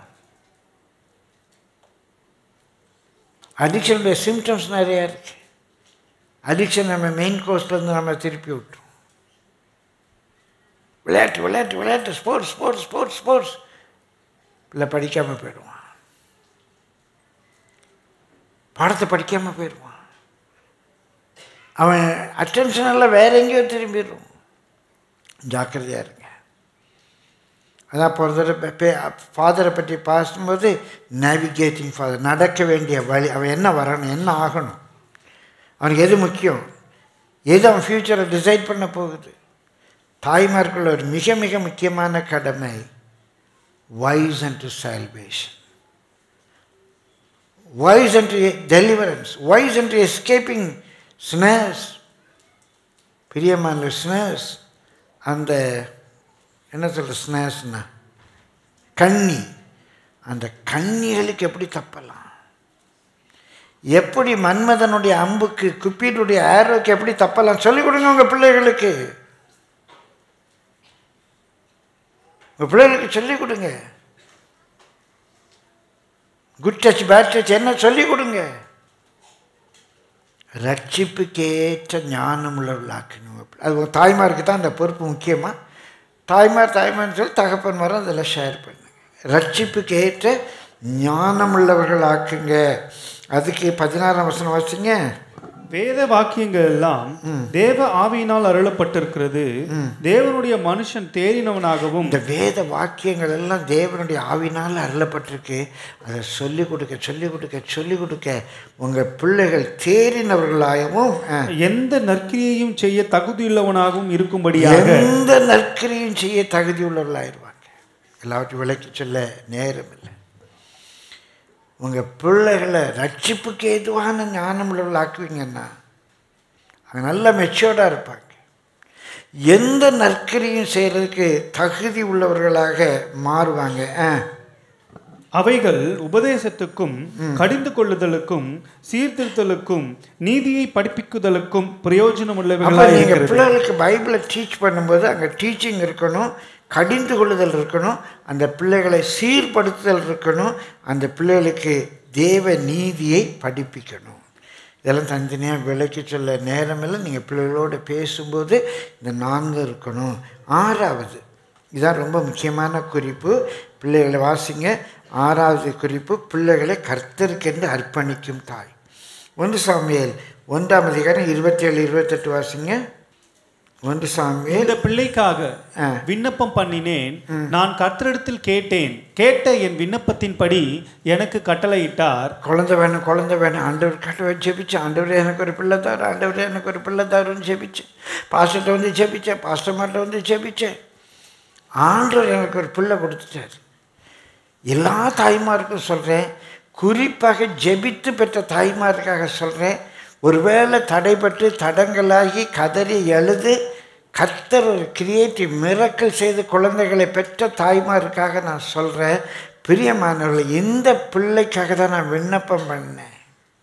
அடிக்ஷனுடைய சிம்டம்ஸ் நிறையா இருக்கு அடிக்ஷன் நம்ம மெயின் கோர்ஸ்லேருந்து நம்ம திருப்பி விட்டுரும் விளையாட்டு விளையாட்டு விளையாட்டு ஸ்போர்ட்ஸ் ஸ்போர்ட்ஸ் ஸ்போர்ட்ஸ் ஸ்போர்ட்ஸ் இல்லை படிக்காமல் போயிடுவான் பாடத்தை படிக்காமல் போயிடுவான் அவன் அட்டென்ஷன் எல்லாம் வேற எங்கேயோ திரும்பிடுவான் ஜாக்கிரதையாக இருங்க அதான் போகிறத ஃபாதரை பற்றி பேசும்போது நேவிகேட்டிங் ஃபாதர் நடக்க வேண்டிய வழி அவன் என்ன வரணும் என்ன ஆகணும் அவனுக்கு எது முக்கியம் எது அவன் ஃப்யூச்சரை டிசைட் பண்ண போகுது தாய்மார்க்குள்ள ஒரு மிக மிக முக்கியமான கடமை wise unto salvation wise and deliverance wise and escaping snares பிரியமான ஸ்னேஸ் அந்த என்ன சொல்கிற ஸ்னேஸ்னா கண்ணி அந்த கண்ணிகளுக்கு எப்படி தப்பலாம் எப்படி மன்மதனுடைய அம்புக்கு குப்பீட்டுடைய ஆரோக்கு எப்படி தப்பலாம் சொல்லிக் கொடுங்க உங்கள் பிள்ளைகளுக்கு உங்கள் பிள்ளைகளுக்கு சொல்லிக் கொடுங்க குட் டச் பேட் டச் என்ன சொல்லிக் கொடுங்க ரட்சிப்புக்கேற்ற ஞானம் உள்ளவர்களாக்கணும் அது உங்கள் தாய்மாருக்கு தான் அந்த பொறுப்பு முக்கியமாக தாய்மார் தாய்மார்னு சொல்லி தகப்பன் வர அதில் ஷேர் பண்ணுங்க ரட்சிப்புக்கேற்ற ஞானம் உள்ளவர்களாக்குங்க அதுக்கு பதினாறாம் வசனம் வச்சுங்க வேத வாக்கியங்கள் எல்லாம் தேவ ஆவியினால் அருளப்பட்டிருக்கிறது தேவனுடைய மனுஷன் தேறினவனாகவும் இந்த வேத வாக்கியங்கள் எல்லாம் தேவனுடைய ஆவினால் அருளப்பட்டிருக்கு அதை சொல்லிக் கொடுக்க சொல்லிக் கொடுக்க சொல்லிக் கொடுக்க உங்கள் பிள்ளைகள் தேறினவர்களாகவும் அஹ், எந்த நற்கிரியையும் செய்ய தகுதியுள்ளவனாகவும் இருக்கும்படியாக எந்த நற்கரியும் செய்ய தகுதி உள்ளவர்களாயிருவாங்க எல்லாவற்றையும் விளக்கி சொல்ல நேரம் இல்லை உங்கள் பிள்ளைகளை ரட்சிப்புக்கு ஏதுவான ஞானம் உள்ளவர்களாக்குவீங்கன்னா அவங்க நல்ல மெச்சோர்டாக இருப்பாங்க எந்த நற்கரியும் செய்கிறதுக்கு தகுதி உள்ளவர்களாக மாறுவாங்க ஆ அவைகள் உபதேசத்துக்கும் கடிந்து கொள்ளுதலுக்கும் சீர்திருத்தலுக்கும் நீதியை படிப்பிக்குதலுக்கும் பிரயோஜனம் அப்போ உள்ளவைகளாக நீங்கள் இருக்கிறது பிள்ளைகளுக்கு பைபிளை டீச் பண்ணும்போது அங்கே டீச்சிங் இருக்கணும் கடிந்து கொள்ளுதல் இருக்கணும் அந்த பிள்ளைகளை சீர்படுத்துதல் இருக்கணும் அந்த பிள்ளைகளுக்கு தேவ நீதியை படிப்பிக்கணும் இதெல்லாம் தனித்தனியாக விளக்கி சொல்ல நேரமில்லை நீங்கள் பிள்ளைகளோடு பேசும்போது இந்த நான்கு இருக்கணும் ஆறாவது இதான் ரொம்ப முக்கியமான குறிப்பு பிள்ளைகளை வாசிங்க ஆறாவது குறிப்பு பிள்ளைகளை கர்த்தருக்கென்று அர்ப்பணிக்கும் தாய் ஒன்று சாமியல் ஒன்றாம் அதிகாரம் இருபத்தேழு இருபத்தெட்டு வாசிங்க ஒன்று சாமியல் இந்த பிள்ளைக்காக ஆ. விண்ணப்பம் பண்ணினேன் நான் கர்த்தரிடத்தில் கேட்டேன் கேட்ட என் விண்ணப்பத்தின்படி எனக்கு கட்டளையிட்டார் குழந்தை வேணும் குழந்தை வேணும் ஆண்டவர் கட்ட ஜெபிச்சு ஆண்டவரே எனக்கு ஒரு பிள்ளை தாரு ஆண்டவரே எனக்கு ஒரு பிள்ளை தாருன்னு ஜெபிச்சேன் பாஸ்டர்கிட்ட வந்து ஜெபிச்சேன் பாஸ்டர்மார்ட்ட வந்து ஜெபிச்சேன் ஆண்டவர் எனக்கு ஒரு பிள்ளை கொடுத்துட்டார் எல்லா தாய்மாருக்கும் சொல்கிறேன் குறிப்பாக ஜெபித்து பெற்ற தாய்மாருக்காக சொல்கிறேன் ஒருவேளை தடைப்பட்டு தடங்களாகி கதறி எழுது கர்த்தர் ஒரு கிரியேட்டிவ் மிரக்கல் செய்து குழந்தைகளை பெற்ற தாய்மாருக்காக நான் சொல்கிறேன் பிரியமானவர்களை இந்த பிள்ளைக்காக தான் நான் விண்ணப்பம் பண்ணேன்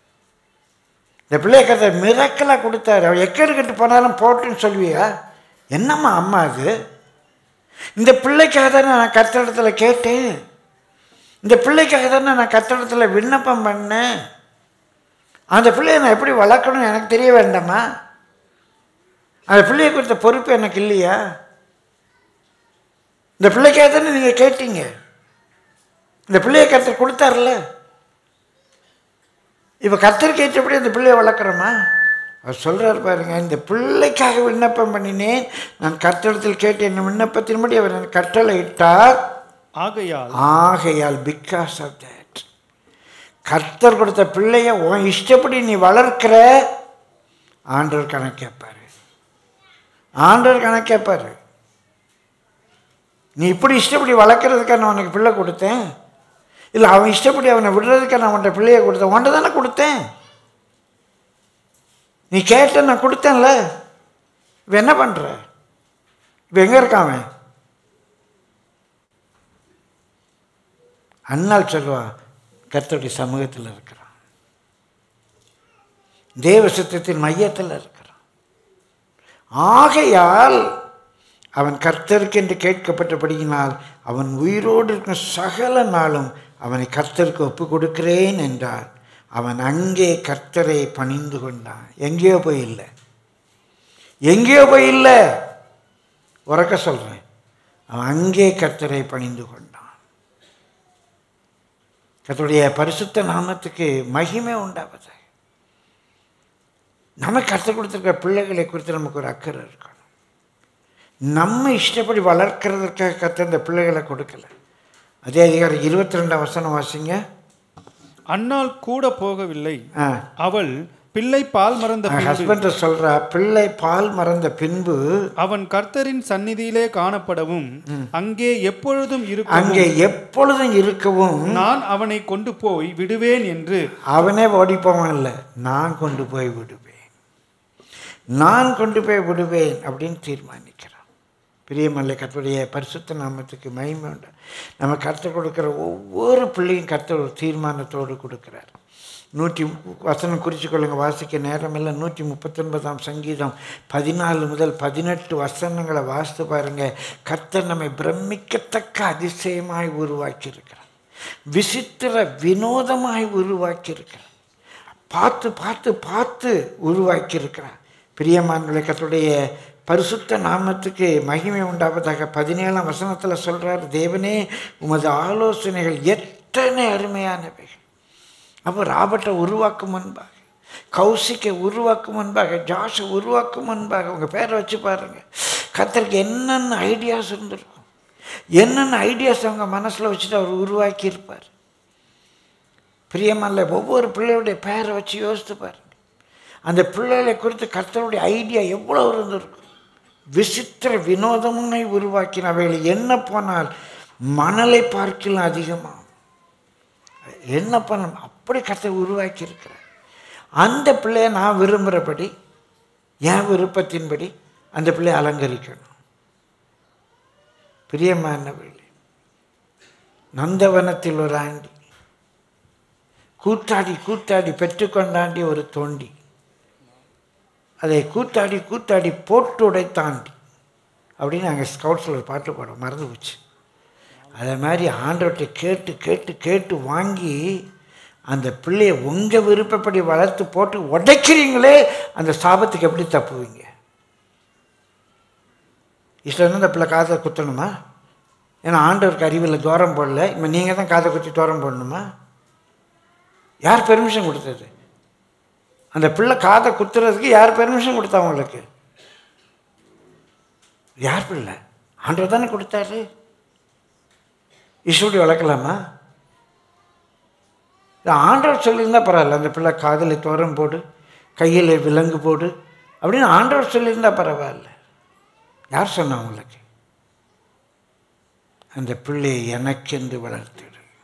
இந்த பிள்ளைய கதை மிரக்கலாக கொடுத்தாரு அவள் எக்கேடு கட்டு போனாலும் போட்டுன்னு சொல்லுவியா என்னம்மா அம்மா அது இந்த பிள்ளைக்காக தானே நான் கத்தடத்தில் கேட்டேன் இந்த பிள்ளைக்காக தானே நான் கத்தடத்தில் விண்ணப்பம் பண்ணேன் அந்த பிள்ளையை நான் எப்படி வளர்க்கணும் எனக்கு தெரிய வேண்டாமா அந்த பிள்ளையை குறித்த பொறுப்பு எனக்கு இல்லையா இந்த பிள்ளைக்காக தானே நீங்கள் கேட்டீங்க இந்த பிள்ளையை கத்தர் கொடுத்தாருல இப்போ கத்தர் கேட்டபடி அந்த பிள்ளையை வளர்க்குறோமா அவர் சொல்கிறார் பாருங்க இந்த பிள்ளைக்காக விண்ணப்பம் பண்ணினேன் நான் கர்த்தரிடத்தில் கேட்ட என் விண்ணப்பத்தின்படி அவர் எனக்கு கட்டளை இட்டார் ஆகையால் ஆகையால் பிகாஸ் ஆஃப் தட் கர்த்தர் கொடுத்த பிள்ளைய உன் இஷ்டப்படி நீ வளர்க்கிற ஆண்டவர் கணக்கு கேட்பாரு ஆண்டவர் கணக்கு கேட்பாரு நீ இப்படி இஷ்டப்படி வளர்க்குறதுக்காக நான் உனக்கு பிள்ளை கொடுத்தேன் இல்லை அவன் இஷ்டப்படி அவனை விடுறதுக்காக நான் உன்ட்ட பிள்ளையை கொடுத்தேன் உன்ட்ட தானே கொடுத்தேன் நீ கேட்ட நான் கொடுத்தேன்ல இப்போ என்ன பண்ணுற இப்போ எங்கே இருக்கான் அவன் அண்ணால் சொல்லுவா கர்த்தருடைய சமூகத்தில் இருக்கிறான் தேவ சித்தத்தின் மையத்தில் இருக்கிறான் ஆகையால் அவன் கர்த்தருக்கு என்று கேட்கப்பட்டபடியினால் அவன் உயிரோடு இருக்கும் சகல நாளும் அவனை கர்த்தருக்கு ஒப்பு கொடுக்கிறேன் என்றார் அவன் அங்கே கர்த்தரை பணிந்து கொண்டான் எங்கேயோ போய் இல்லை எங்கேயோ போய் இல்லை உறக்க சொல்கிறேன் அவன் அங்கே கர்த்தரை பணிந்து கொண்டான் கர்த்தருடைய பரிசுத்த நாமத்துக்கு மகிமை உண்டாவது நம்ம கற்றுக் கொடுத்துருக்க பிள்ளைகளை குறித்து நமக்கு ஒரு அக்கறை இருக்கணும் நம்ம இஷ்டப்படி வளர்க்கறதுக்காக கற்று அந்த பிள்ளைகளை கொடுக்கல அதே அதிகாரம் இருபத்தி ரெண்டாம் வசனம் வாசிங்க அன்னாள் கூட போகவில்லை ஆ அவள் பிள்ளை பால் மறந்த பின்பு ஹஸ்பண்டை சொல்கிறா பிள்ளை பால் மறந்த பின்பு அவன் கர்த்தரின் சந்நிதியிலே காணப்படவும் அங்கே எப்பொழுதும் இருக்கும் அங்கே எப்பொழுதும் இருக்கவும் நான் அவனை கொண்டு போய் விடுவேன் என்று அவனே ஓடி போவான் இல்லை நான் கொண்டு போய் விடுவேன் நான் கொண்டு போய் விடுவேன் அப்படின்னு தீர்மானிக்கிறான் பிரியமல்ல கர்த்தருடைய பரிசுத்த நாமத்துக்கு மகிமை உண்டு நம்ம கர்த்தர் கொடுக்குற ஒவ்வொரு பிள்ளையும் கர்த்தர் ஒரு தீர்மானத்தோடு கொடுக்குறார் நூற்றி வசனம் குறித்து கொள்ளுங்க வாசிக்க நேரம் இல்லை நூற்றி முப்பத்தொன்பதாம் சங்கீதம் பதினாலு முதல் பதினெட்டு வசனங்களை வாசித்து பாருங்க கர்த்தர் நம்மை பிரமிக்கத்தக்க அதிசயமாய் உருவாக்கியிருக்கிறார் விசித்திர வினோதமாய் உருவாக்கியிருக்கிறார் பார்த்து பார்த்து பார்த்து உருவாக்கியிருக்கிறார் பிரியமான்களை கர்த்தருடைய பரிசுத்த நாமத்துக்கு மகிமை உண்டாவதாக பதினேழாம் வசனத்தில் சொல்றார் தேவனே உமது ஆலோசனைகள் எத்தனை அருமையானவைகள் அப்போ ராபர்ட்டை உருவாக்கும் முன்பாக கௌசிக்கை உருவாக்கும் முன்பாக ஜாஷை உருவாக்கும் முன்பாக உங்கள் பேரை வச்சு பாருங்கள் கத்தருக்கு என்னென்ன ஐடியாஸ் இருந்திருக்கும் என்னென்ன ஐடியாஸ் அவங்க மனசில் வச்சுட்டு அவர் உருவாக்கி இருப்பார் பிரியமல்ல ஒவ்வொரு பிள்ளையுடைய பேரை வச்சு யோசித்து பாருங்க அந்த பிள்ளைகளை குறித்து கர்த்தருடைய ஐடியா எவ்வளோ இருந்திருக்கும் விசித்திர வினோதமுனை உருவாக்கின அவைகளை என்ன போனால் மணலை பார்க்கலாம் அதிகமாக என்ன பண்ண அப்படி கர்த்தர் உருவாக்கி இருக்கிறார் அந்த பிள்ளையை நான் விரும்புகிறபடி என் விருப்பத்தின்படி அந்த பிள்ளையை அலங்கரிக்கணும் பிரியமானவர்களே நந்தவனத்தில் ஒரு ஆண்டி கூத்தாடி கூத்தாடி பெற்றுக்கொண்டாண்டி ஒரு தோண்டி அதை கூத்தாடி கூத்தாடி போட்டு உடைத்தாண்டி அப்படின்னு நாங்கள் ஸ்கவுட்ஸில் ஒரு பாட்டு பாடுறோம் மறந்து போச்சு அதே மாதிரி ஆண்டவர்கிட்ட கேட்டு கேட்டு கேட்டு வாங்கி அந்த பிள்ளையை உங்கள் விருப்பப்படி வளர்த்து போட்டு உடைக்கிறீங்களே அந்த சாபத்துக்கு எப்படி தப்புவீங்க இஷ்டம் அந்த பிள்ளை காதை குத்தணுமா ஏன்னா ஆண்டவருக்கு அறிவில் தூரம் போடல இப்போ நீங்கள் தான் காதை குத்தி தூரம் போடணுமா யார் பெர்மிஷன் கொடுத்தது அந்த பிள்ளை காதை குத்துறதுக்கு யார் பெர்மிஷன் கொடுத்தா உங்களுக்கு யார் பிள்ளை ஆண்டவர் தானே கொடுத்தாரு இசுடி வளர்க்கலாமா இது ஆண்டவர் சொல்லியிருந்தா பரவாயில்ல அந்த பிள்ளை காதில் தோரம் போடு கையில் விலங்கு போடு அப்படின்னு ஆண்டவர் சொல்லியிருந்தா பரவாயில்ல யார் சொன்னா உங்களுக்கு அந்த பிள்ளையை எனக்கென்று வளர்த்திடு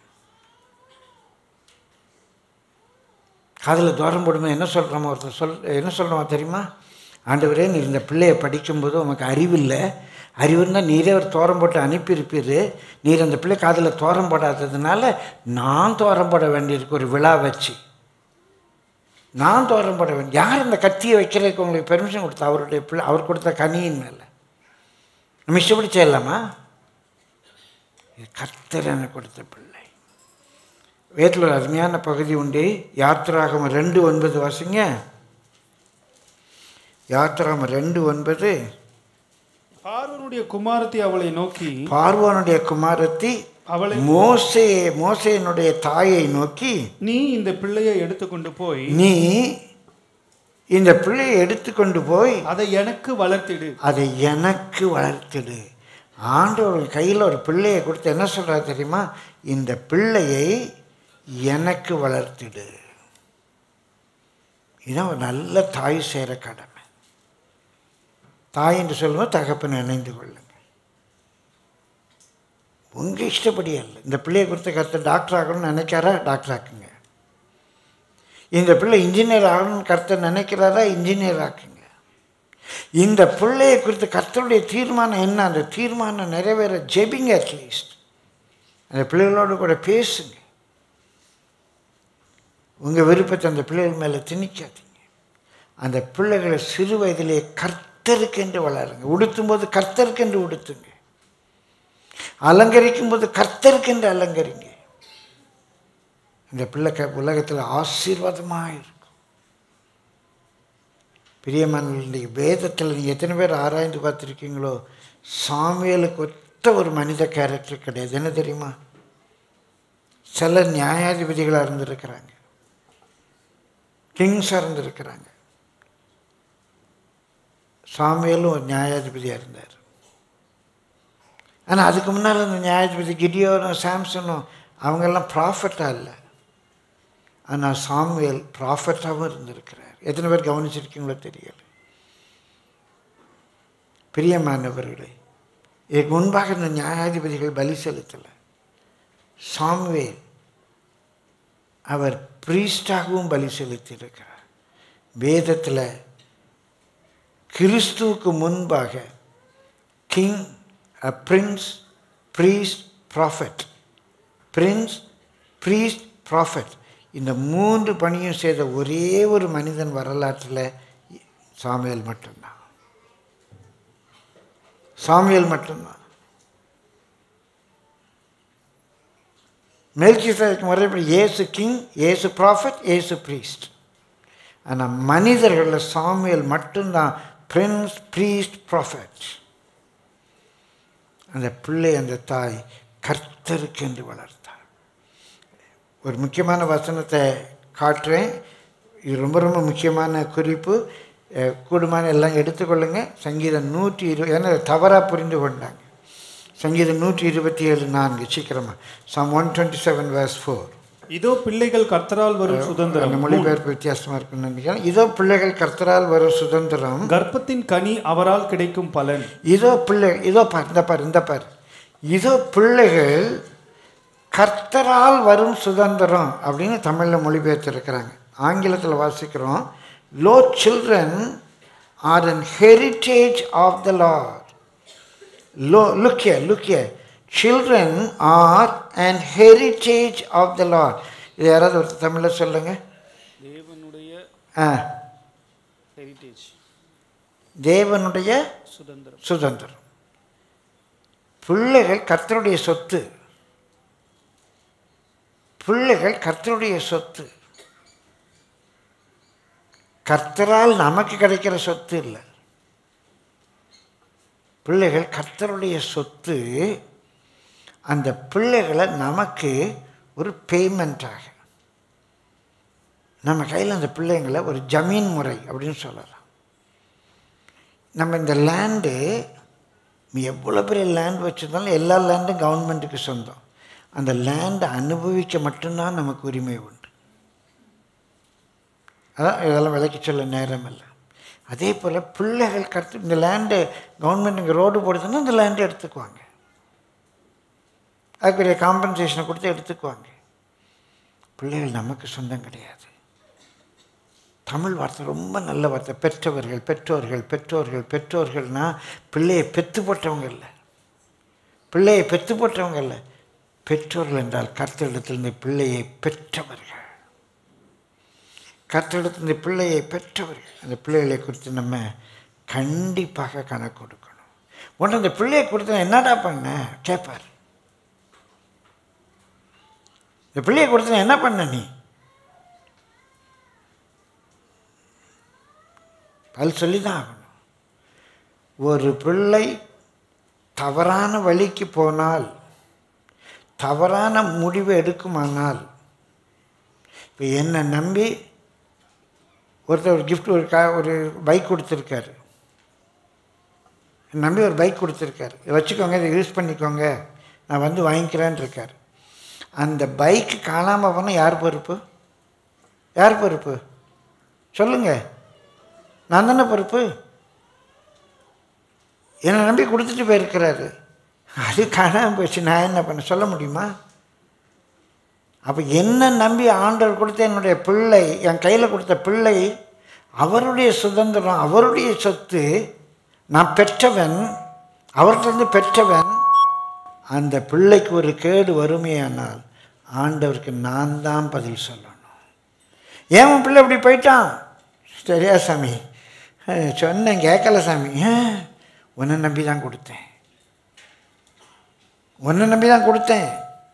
காதில் தோரம் போடுமே என்ன சொல்கிறோமோ ஒருத்தர் சொல் என்ன சொல்கிறோமா தெரியுமா ஆண்டவரே நீ இந்த பிள்ளையை படிக்கும்போது உனக்கு அறிவில்லை அறிவு இருந்தால் நீரே ஒரு தோரம் போட்டு அனுப்பியிருப்பீர் நீர் அந்த பிள்ளை காதில் தோரம் போடாததுனால நான் தோரம் போட வேண்டியிருக்கு ஒரு விழா வச்சு நான் தோரம் போட வேண்டிய யார் இந்த கத்தியை வைக்கிறதுக்கு உங்களுக்கு பெர்மிஷன் கொடுத்தா அவருடைய பிள்ளை அவர் கொடுத்த கனியின் மேலே நம்ம இஷ்டப்படி செய்யலாமா இது கர்த்தர் எனக்கு கொடுத்த பிள்ளை வேத்தில் ஒரு அருமையான பகுதி உண்டு யாத்திராகம் ரெண்டு ஒன்பது வாசிங்க யாத்திராகம் ரெண்டு ஒன்பது பார்வனுடைய குமாரத்தி அவளை நோக்கி பார்வோனுடைய குமாரத்தி அவளை மோசே மோசேனுடைய தாயை நோக்கி நீ இந்த பிள்ளையை எடுத்துக்கொண்டு போய் நீ இந்த பிள்ளையை எடுத்துக்கொண்டு போய் அதை எனக்கு வளர்த்திடு அதை எனக்கு வளர்த்திடு ஆண்டவர் கையில் ஒரு பிள்ளையை கொடுத்து என்ன சொல்கிறார் தெரியுமா இந்த பிள்ளையை எனக்கு வளர்த்திடு இதான் ஒரு நல்ல தாய் செய்கிற கடமை தாய் என்று சொல்லுவோம் தகப்பன் இணைந்து கொள்ளுங்க உங்கள் இஷ்டப்படி அல்ல இந்த பிள்ளையை கொடுத்த கருத்து டாக்டர் ஆகணும்னு நினைக்காரா டாக்டர் ஆக்குங்க இந்த பிள்ளை இன்ஜினியர் ஆகணும்னு கருத்தை நினைக்கிறாரா இன்ஜினியர் ஆக்குங்க இந்த பிள்ளையை குறித்து கர்த்தருடைய தீர்மானம் என்ன அந்த தீர்மானம் நிறைவேற ஜெபிங்க அட்லீஸ்ட் அந்த பிள்ளைகளோடு கூட பேசுங்க உங்கள் விருப்பத்தை அந்த பிள்ளைகள் மேலே திணிக்காதீங்க அந்த பிள்ளைகளை சிறு வயதிலே கர்த்தருக்கென்று வளருங்க உடுத்தும்போது கர்த்தருக்கென்று உடுத்துங்க அலங்கரிக்கும் போது கர்த்தருக்கென்று அலங்கரிங்க இந்த பிள்ளை க உலகத்தில் ஆசீர்வாதமாக இருக்கும் பிரியமானவர்களுடைய வேதத்தில் நீங்கள் எத்தனை பேர் ஆராய்ந்து பார்த்துருக்கீங்களோ சாமியலுக்கு ஒத்த ஒரு மனித கேரக்டர் கிடையாது என்ன தெரியுமா சில நியாயாதிபதிகளாக இருந்திருக்கிறாங்க கிங்ஸாக இருந்திருக்கிறாங்க சாமியலும் ஒரு நியாயாதிபதியாக இருந்தார் ஆனால் அதுக்கு முன்னால் அந்த நியாயாதிபதி கிடியோனும் சாம்சனும் அவங்கெல்லாம் ப்ராஃபட்டாக இல்லை ஆனால் சாமுவேல் ப்ராஃபட்டாகவும் இருந்திருக்கிறார் எத்தனை பேர் கவனிச்சிருக்கீங்களோ தெரியல பிரியமானவர்களே இதுக்கு முன்பாக இந்த நியாயாதிபதிகள் பலி செலுத்தலை சாமுவேல் அவர் பிரீஸ்டாகவும் பலி செலுத்தியிருக்கிறார் வேதத்தில் கிறிஸ்துவுக்கு முன்பாக king a prince priest prophet prince priest prophet இந்த மூன்று பணியும் செய்த ஒரே ஒரு மனிதன் வரலாற்றில் சாமுவேல் மட்டும்தான் சாமுவேல் மட்டும்தான் மெல்கிசேதேக்கு முறைப்படி இயேசு கிங் இயேசு ப்ராஃபட் இயேசு ப்ரீஸ்ட் ஆனால் மனிதர்களில் சாமுவேல் மட்டும்தான் பிரின்ஸ் ப்ரீஸ்ட் ப்ராஃபட் அந்த பிள்ளை அந்த தாய் கர்த்தருக்கு என்று வளர்த்தார் ஒரு முக்கியமான வசனத்தை காட்டுறேன் இது ரொம்ப ரொம்ப முக்கியமான குறிப்பு அஹ், கூடுமான எல்லாம் எடுத்துக்கொள்ளுங்க சங்கீதம் நூற்றி இரு ஏன்னா தவறாக புரிந்து கொண்டாங்க சங்கீதம் நூற்றி இருபத்தி ஏழு நான்கு சீக்கிரமாக Psalm one twenty seven verse four இதோ பிள்ளைகள் கர்த்தரால் வரும் அந்த சுதந்திரம் மொழிபெயர்ப்பு வித்தியாசமாக இருக்குன்னு நினைக்கிறேன் இதோ பிள்ளைகள் கர்த்தரால் வரும் சுதந்திரம் கர்ப்பத்தின் கனி அவரால் கிடைக்கும் பலன் இதோ பிள்ளை இதோ பார் இந்த பார் இந்த பார் இதோ பிள்ளைகள் கர்த்தரால் வரும் சுதந்திரம் அப்படின்னு தமிழில் மொழிபெயர்த்திருக்கிறாங்க ஆங்கிலத்தில் வாசிக்கிறோம் lo children are an heritage of the Lord lo லுக்கிய லுக்கிய children are an heritage of the Lord இது யாராவது ஒரு தமிழில் சொல்லுங்க தேவனுடைய ஆ ஹெரிட்டேஜ் தேவனுடைய சுதந்திரம் சுதந்திரம் பிள்ளைகள் கர்த்தருடைய சொத்து பிள்ளைகள் கர்த்தருடைய சொத்து கர்த்தரால் நமக்கு கிடைக்கிற சொத்து இல்லை பிள்ளைகள் கர்த்தருடைய சொத்து அந்த பிள்ளைகளை நமக்கு ஒரு பேமெண்ட்டாக நம்ம கையில் அந்த பிள்ளைங்களை ஒரு ஜமீன் முறை அப்படின்னு சொல்லலாம் நம்ம இந்த லேண்டு நீ எவ்வளோ பெரிய லேண்ட் வச்சுருந்தாலும் எல்லா லேண்டும் கவர்மெண்ட்டுக்கு சொந்தம் அந்த லேண்டை அனுபவிக்க மட்டும்தான் நமக்கு உரிமை உண்டு அதான் இதெல்லாம் விலைக்கு சொல்ல நேரம் இல்லை அதே போல் பிள்ளைகள் கற்று இந்த லேண்டு கவர்மெண்ட் இங்கே ரோடு போடுதுன்னா இந்த லேண்டை எடுத்துக்குவாங்க அதுக்குரிய காம்பன்சேஷனை கொடுத்து எடுத்துக்குவாங்க பிள்ளைகள் நமக்கு சொந்தம் கிடையாது தமிழ் வார்த்தை ரொம்ப நல்ல வார்த்தை பெற்றவர்கள் பெற்றோர்கள் பெற்றோர்கள் பெற்றோர்கள்னா பிள்ளையை பெத்து போட்டவங்க இல்லை பிள்ளையை பெத்து போட்டவங்க இல்லை பெற்றோர்கள் என்றால் கர்த்தரிடத்திலிருந்து பிள்ளையை பெற்றவர்கள் கர்த்தரிடத்திலிருந்து பிள்ளையை பெற்றவர்கள் அந்த பிள்ளைகளை குறித்து நம்ம கண்டிப்பாக கணக்கு கொடுக்கணும் ஒன்று அந்த பிள்ளையை கொடுத்து என்னடா பண்ண கேட்பார் இந்த பிள்ளையை கொடுத்து என்ன பண்ண நீ அது சொல்லி தான் ஆகணும் ஒரு பிள்ளை தவறான வழிக்கு போனால் தவறான முடிவை எடுக்குமானால் இப்போ என்னை நம்பி ஒருத்தர் ஒரு gift ஒரு கா ஒரு பைக் கொடுத்துருக்காரு என்னை நம்பி ஒரு பைக் கொடுத்துருக்காரு இதை வச்சுக்கோங்க இதை யூஸ் பண்ணிக்கோங்க நான் வந்து வாங்கிக்கிறேன்னு இருக்கார் அந்த பைக்கு காணாமல் போனால் யார் பொறுப்பு யார் பொறுப்பு சொல்லுங்கள் நான் தானே பொறுப்பு என்னை நம்பி கொடுத்துட்டு போயிருக்கிறாரு அது காணாமல் போச்சு நான் என்ன பண்ண சொல்ல முடியுமா அப்போ என்ன நம்பி ஆண்டவர் கொடுத்த என்னுடைய பிள்ளை என் கையில் கொடுத்த பிள்ளை அவருடைய சுதந்திரம் அவருடைய சொத்து நான் பெற்றவன் அவர்கிட்டருந்து பெற்றவன் அந்த பிள்ளைக்கு ஒரு கேடு வருமையானால் ஆண்டவருக்கு நான் தான் பதில் சொல்லணும் ஏன் உன் பிள்ளை இப்படி போயிட்டான் சரியா சாமி அஹ், சொன்னேன் கேட்கல சாமி ஏன் உன்னை நம்பி தான் கொடுத்தேன் உன்னை நம்பி தான் கொடுத்தேன்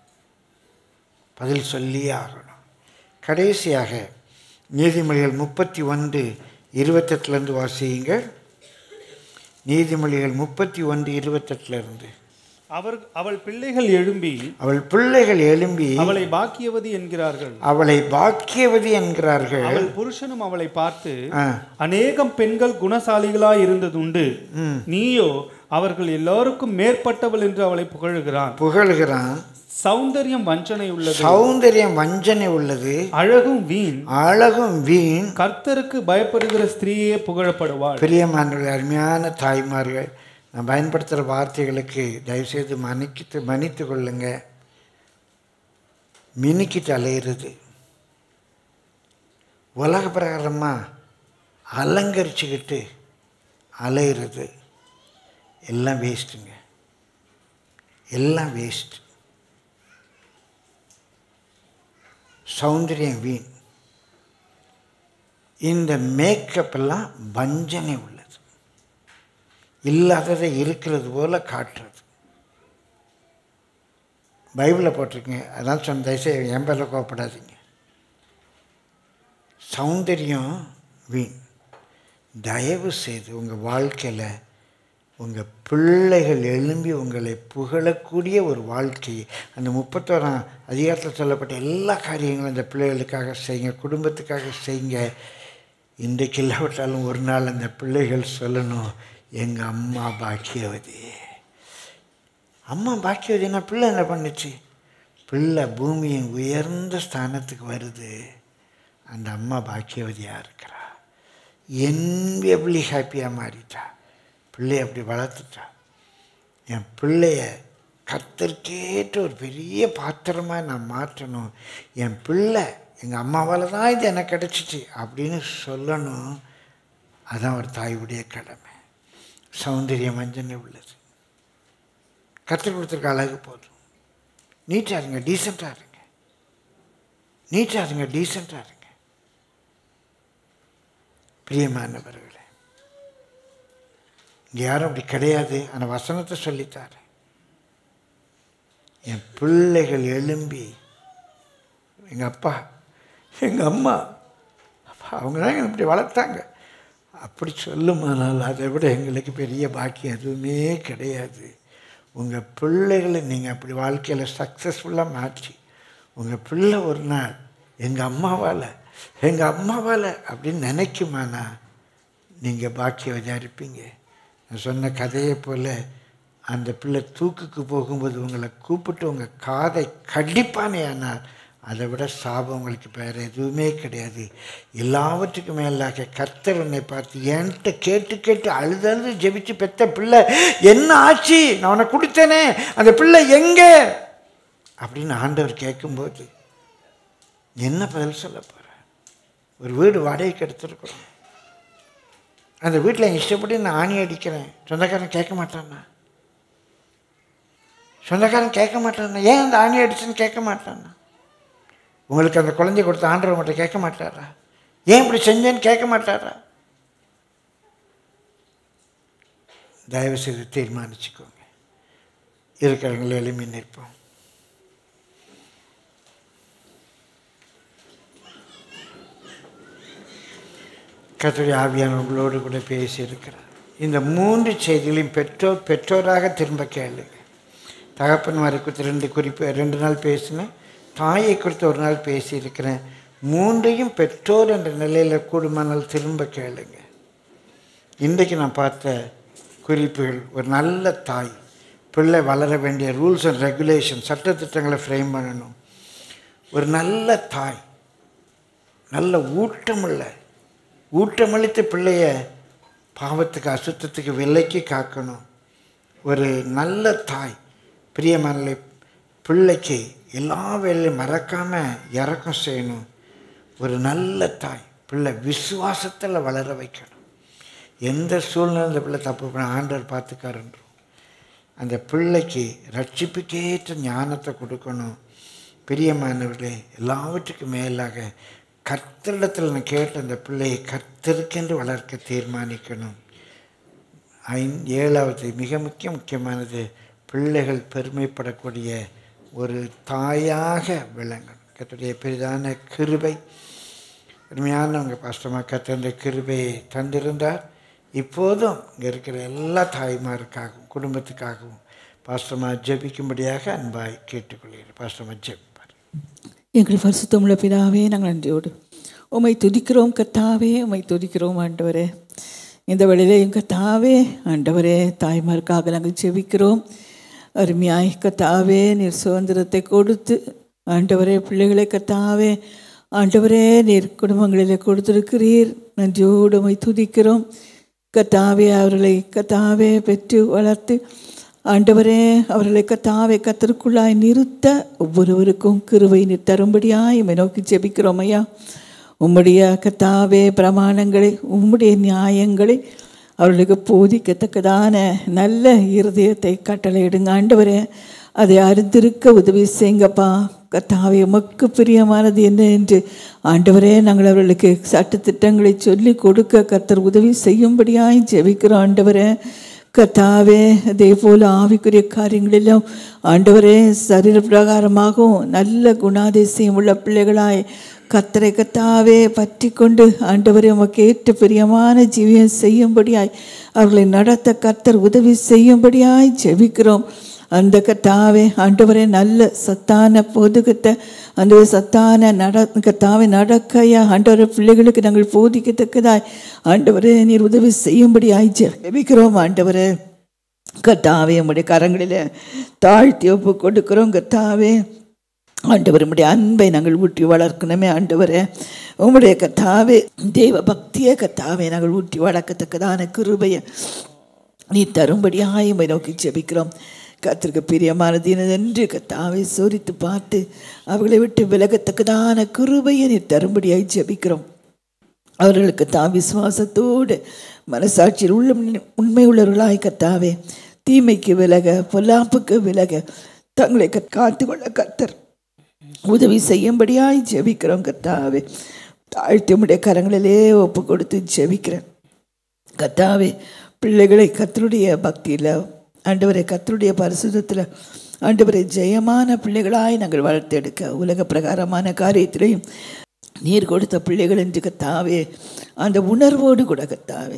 பதில் சொல்லியே ஆகணும் கடைசியாக நீதிமொழிகள் முப்பத்தி ஒன்று இருபத்தெட்டுலேருந்து வாசியுங்கள் நீதிமொழிகள் முப்பத்தி ஒன்று இருபத்தெட்டுலேருந்து அவர் அவள் பிள்ளைகள் எழும்பி அவள் பிள்ளைகள் எழும்பி அவளை பாக்கியவதி என்கிறார்கள் அவளை பாக்கியவதி என்கிறார்கள் அவள் புருஷனும் அவளை பார்த்து ஆ, அநேகம் பெண்கள் குணசாலிகளாய் இருந்ததுண்டு ம். நீயோ அவர்கள் எல்லோருக்கும் மேற்பட்டவள் என்று அவளை புகழுகிறான் புகழ்கிறான் சௌந்தரியம் வஞ்சனை உள்ளது சௌந்தரியம் வஞ்சனை உள்ளது அழகும் வீண் அழகும் வீண் கர்த்தருக்கு பயப்படுகிற ஸ்திரீயே புகழப்படுவாள் பிரியமானவர்கள் அருமையான தாய்மார்கள் நான் பயன்படுத்துகிற வார்த்தைகளுக்கு தயவுசெய்து மன்னிக்கிட்டு மன்னித்து கொள்ளுங்க மினுக்கிட்டு அலையிறது உலக பிரகாரமாக அலங்கரிச்சுக்கிட்டு அலையிறது எல்லாம் வேஸ்ட்டுங்க எல்லாம் வேஸ்ட் சௌந்தரியம் வீண் இந்த மேக்கப் எல்லாம் வஞ்சனை உள்ளது இல்லாததை இருக்கிறது போல காட்டுறது பைபிளில் போட்டிருக்கீங்க அதான் சொன்ன தயவுசெய்து என் பேரில் கோவப்படாதீங்க சௌந்தரியம் வீண் தயவு செய்து உங்கள் வாழ்க்கையில் உங்கள் பிள்ளைகள் எழும்பி உங்களை புகழக்கூடிய ஒரு வாழ்க்கையை அந்த முப்பத்தோராம் அதிகாரத்தில் சொல்லப்பட்ட எல்லா காரியங்களும் அந்த பிள்ளைகளுக்காக செய்யுங்க குடும்பத்துக்காக செய்யுங்க இன்றைக்கு இல்லாவிட்டாலும் ஒரு நாள் அந்த பிள்ளைகள் சொல்லணும் எங்கள் அம்மா பாக்கியவதி அம்மா பாக்கியவதினா பிள்ளை என்ன பண்ணுச்சு பிள்ளை பூமியின் உயர்ந்த ஸ்தானத்துக்கு வருது அந்த அம்மா பாக்கியவதியாக இருக்கிறா என்வியபிளி ஹாப்பியாக மாறிட்டா பிள்ளைய அப்படி வளர்த்துட்டா என் பிள்ளைய கத்தற்கேற்ற ஒரு பெரிய பாத்திரமாக நான் மாற்றணும் என் பிள்ளை எங்கள் அம்மாவால் தான் இது எனக்கு கிடச்சிச்சு அப்படின்னு சொல்லணும் அதான் ஒரு தாயுடைய கடமை சௌந்தரியம் மஞ்சள் உள்ளது கற்றுக் கொடுத்துருக்க அழகு போதும் நீட்டாக இருங்க டீசெண்டாக இருங்க நீட்டாக இருங்க டீசெண்டாக இருங்க பிரியமானவர்களே இங்கே யாரும் அப்படி கிடையாது அந்த வசனத்தை சொல்லித்தாரு என் பிள்ளைகள் எழும்பி எங்கள் அப்பா எங்கள் அம்மா அப்பா அவங்க தான் என்னை இப்படி வளர்த்தாங்க அப்படி சொல்லுமானால் அதை விட எங்களுக்கு பெரிய பாக்கியம் எதுவுமே கிடையாது உங்கள் பிள்ளைகளை நீங்கள் அப்படி வாழ்க்கையில் சக்ஸஸ்ஃபுல்லாக மாற்றி உங்கள் பிள்ளை ஒரு நாள் எங்கள் அம்மாவால் எங்கள் அம்மாவால் அப்படின்னு நினைக்குமானா நீங்கள் பாக்கியவதியாக இருப்பீங்க நான் சொன்ன கதையை போல் அந்த பிள்ளை தூக்குக்கு போகும்போது உங்களை கூப்பிட்டு உங்கள் காதை கடிப்பானே ஆனால் அதை விட சாபம் உங்களுக்கு வேறு எதுவுமே கிடையாது எல்லாவற்றுக்கும் மேலாக கர்த்தர் உன்னை பார்த்து என்கிட்ட கேட்டு கேட்டு அழுது அழுது ஜெபிச்சு பெத்த பிள்ளை என்ன ஆச்சு நான் உனக்கு கொடுத்தேனே அந்த பிள்ளை எங்கே அப்படின்னு ஆண்டவர் கேட்கும்போது என்ன பதில் சொல்ல போகிறேன் ஒரு வீடு வாடகைக்கு எடுத்துருக்குறோம் அந்த வீட்டில் என் இஷ்டப்படி நான் ஆணி அடிக்கிறேன் சொந்தக்காரன் கேட்க மாட்டானா சொந்தக்காரன் கேட்க மாட்டானா ஏன் அந்த ஆணி அடிச்சுன்னு கேட்க மாட்டானா உங்களுக்கு அந்த குழந்தை கொடுத்த ஆண்டவர் மட்டும் கேட்க மாட்டாரா ஏன் இப்படி செஞ்சேன்னு கேட்க மாட்டாரா தயவு செய்து தீர்மானிச்சுக்கோங்க இருக்கிறவங்களை எளிமை நிற்போம் கர்த்தருடைய ஆவியானவர்களோடு கூட பேசியிருக்கிறார் இந்த மூன்று செய்திகளையும் பெற்றோர் பெற்றோராக திரும்ப கேளுங்க தகப்பன்மாரை குறித்து ரெண்டு குறிப்பு ரெண்டு நாள் பேசினேன் தாயை குறித்து ஒரு நாள் பேசியிருக்கிறேன் மூன்றையும் பெற்றோர் என்ற நிலையில் கூடுமானால் திரும்ப கேளுங்க இன்றைக்கு நான் பார்த்த குறிப்புகள் ஒரு நல்ல தாய் பிள்ளை வளர வேண்டிய ரூல்ஸ் அண்ட் ரெகுலேஷன் சட்டத்திட்டங்களை ஃப்ரேம் பண்ணணும் ஒரு நல்ல தாய் நல்ல ஊட்டமுள்ள ஊட்டமளித்த பிள்ளைய பாவத்துக்கு அசுத்தத்துக்கு விலைக்கு காக்கணும் ஒரு நல்ல தாய் பிரியமான பிள்ளைக்கு எல்லா வேலையும் மறக்காமல் இறக்கம் செய்யணும் ஒரு நல்ல தாய் பிள்ளை விசுவாசத்தில் வளர வைக்கணும் எந்த சூழ்நிலை அந்த பிள்ளை தப்பு பண்ண ஆண்டவர் பார்த்துக்காருன்றோம் அந்த பிள்ளைக்கு ரட்சிப்புக்கேற்ற ஞானத்தை கொடுக்கணும் பிரியமானவர்களே எல்லாவற்றுக்கும் மேலாக கர்த்தரிடத்தில் நான் கேட்ட அந்த பிள்ளையை கர்த்தருக்கென்று வளர்க்க தீர்மானிக்கணும் ஐந் ஏழாவது மிக முக்கிய முக்கியமானது பிள்ளைகள் பெருமைப்படக்கூடிய ஒரு தாயாக விளங்கணும் கர்த்தருடைய பெரிதான கிருபை அருமையானவங்க பாஸ்டமாக கர்த்தர் அந்த கிருபையை தந்திருந்தார் இப்போதும் இங்கே இருக்கிற எல்லா தாய்மாருக்காகவும் குடும்பத்துக்காகவும் பாஸ்டமாக ஜெபிக்கும்படியாக அன்பாய் கேட்டுக்கொள்கிறேன் பாஸ்டமாக ஜெபிப்பார் எங்கள் பரிசுத்தமுள்ள பிதாவே நாங்கள் நன்றியோடு உம்மை துதிக்கிறோம் கத்தாவே உம்மை துதிக்கிறோம் ஆண்டவரே இந்த வேளையிலேயும் கத்தாவே ஆண்டவரே தாய்மாருக்காக நாங்கள் ஜெபிக்கிறோம் அருமையாய் கத்தாவே நீர் சுதந்திரத்தை கொடுத்து ஆண்டவரே பிள்ளைகளை கத்தாவே ஆண்டவரே நீர் குடும்பங்களிலே கொடுத்திருக்கிறீர் நன்றியோடு உம்மை துதிக்கிறோம் கத்தாவே அவர்களை கத்தாவே பெற்று வளர்த்து ஆண்டவரே அவர்களை கத்தாவே கத்தருக்குள்ளாய் நிறுத்த ஒவ்வொருவருக்கும் கிருவை நீர் தரும்படியாய் உம்மை நோக்கி ஜெபிக்கிறோம் ஐயா உம்முடைய கத்தாவே பிரமாணங்களை உம்முடைய நியாயங்களை அவர்களுக்கு போதிக்கத்தக்கதான நல்ல இருதயத்தை கட்டளையிடுங்க ஆண்டவரே அதை அறிந்திருக்க உதவி செய்யுங்கப்பா கர்த்தாவே உமக்கு பிரியமானது என்ன என்று ஆண்டவரே நாங்கள் அவர்களுக்கு சட்டத்திட்டங்களை சொல்லி கொடுக்க கர்த்தர் உதவி செய்யும்படியாய் ஜெபிக்கிறோம் ஆண்டவரே கர்த்தாவே அதே போல் ஆவிக்குரிய காரியங்களிலும் ஆண்டவரே சரீர பிரகாரமாகவும் நல்ல குணாதிசயம் உள்ள பிள்ளைகளாய் கத்தரை கத்தாவே பற்றி கொண்டு ஆண்டவரை உமக்கு ஏற்ற பிரியமான ஜீவியம் செய்யும்படியாய் அவர்களை நடத்த கர்த்தர் உதவி செய்யும்படியாய் ஜெபிக்கிறோம் அந்த கத்தாவே ஆண்டவரே நல்ல சத்தான பொதுகத்தை அந்த சத்தான நட கத்தாவை நடக்கையா ஆண்டவரே பிள்ளைகளுக்கு நாங்கள் போதிக்கத்தக்கதாய் ஆண்டவரே நீர் உதவி செய்யும்படியாய் ஜெபிக்கிறோம் ஆண்டவரே கத்தாவே உம்முடைய கரங்களில் தாழ்த்தி ஒப்பு கொடுக்கிறோம் கத்தாவே ஆண்டவர் உம்முடைய அன்பை நாங்கள் ஊட்டி வளர்க்கணுமே ஆண்டவரே உம்முடைய கத்தாவே தெய்வ பக்தியை கத்தாவே நாங்கள் ஊட்டி வளர்க்கத்தக்கதான கிருபையை நீ தரும்படியாய் உம்மை நோக்கி ஜெபிக்கிறோம் கத்திற்கு பிரியமானது என்று கத்தாவை சோதித்து பார்த்து அவர்களை விட்டு விலகத்தக்கதான கிருபையை நீ தரும்படியாய் ஜெபிக்கிறோம் அவர்களுக்கு தான் விசுவாசத்தோடு மனசாட்சியில் உள்ள உண்மை உள்ளவர்களாய் கத்தாவே தீமைக்கு விலக பொல்லாப்புக்கு விலக தங்களை க- காத்துக்கொள்ள கத்தர் உதவி செய்யும்படியாய் ஜெபிக்கிறோம் கத்தாவே தாழ்த்தி உம்முடைய கரங்களிலே ஒப்பு கொடுத்து ஜெபிக்கிறேன் கத்தாவே பிள்ளைகளை கத்தருடைய பக்தியில் ஆண்டவரை கத்தருடைய பரிசுத்தத்தில் ஆண்டவரை ஜெயமான பிள்ளைகளாய் நாங்கள் வளர்த்தெடுக்க உலக பிரகாரமான காரியத்திலையும் நீர் கொடுத்த பிள்ளைகள் என்று கத்தாவே அந்த உணர்வோடு கூட கத்தாவே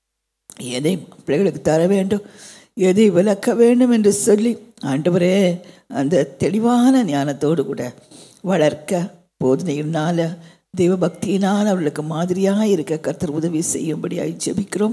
எதை பிள்ளைகளுக்கு தர வேண்டும் எதை விளக்க வேண்டும் என்று சொல்லி ஆண்டவரே அந்த தெளிவான ஞானத்தோடு கூட வளர்க்க போதனையினால் தெய்வ பக்தியினால் அவர்களுக்கு மாதிரியாக இருக்க கர்த்தர் உதவி செய்யும்படியாய் ஜெபிக்கிறோம்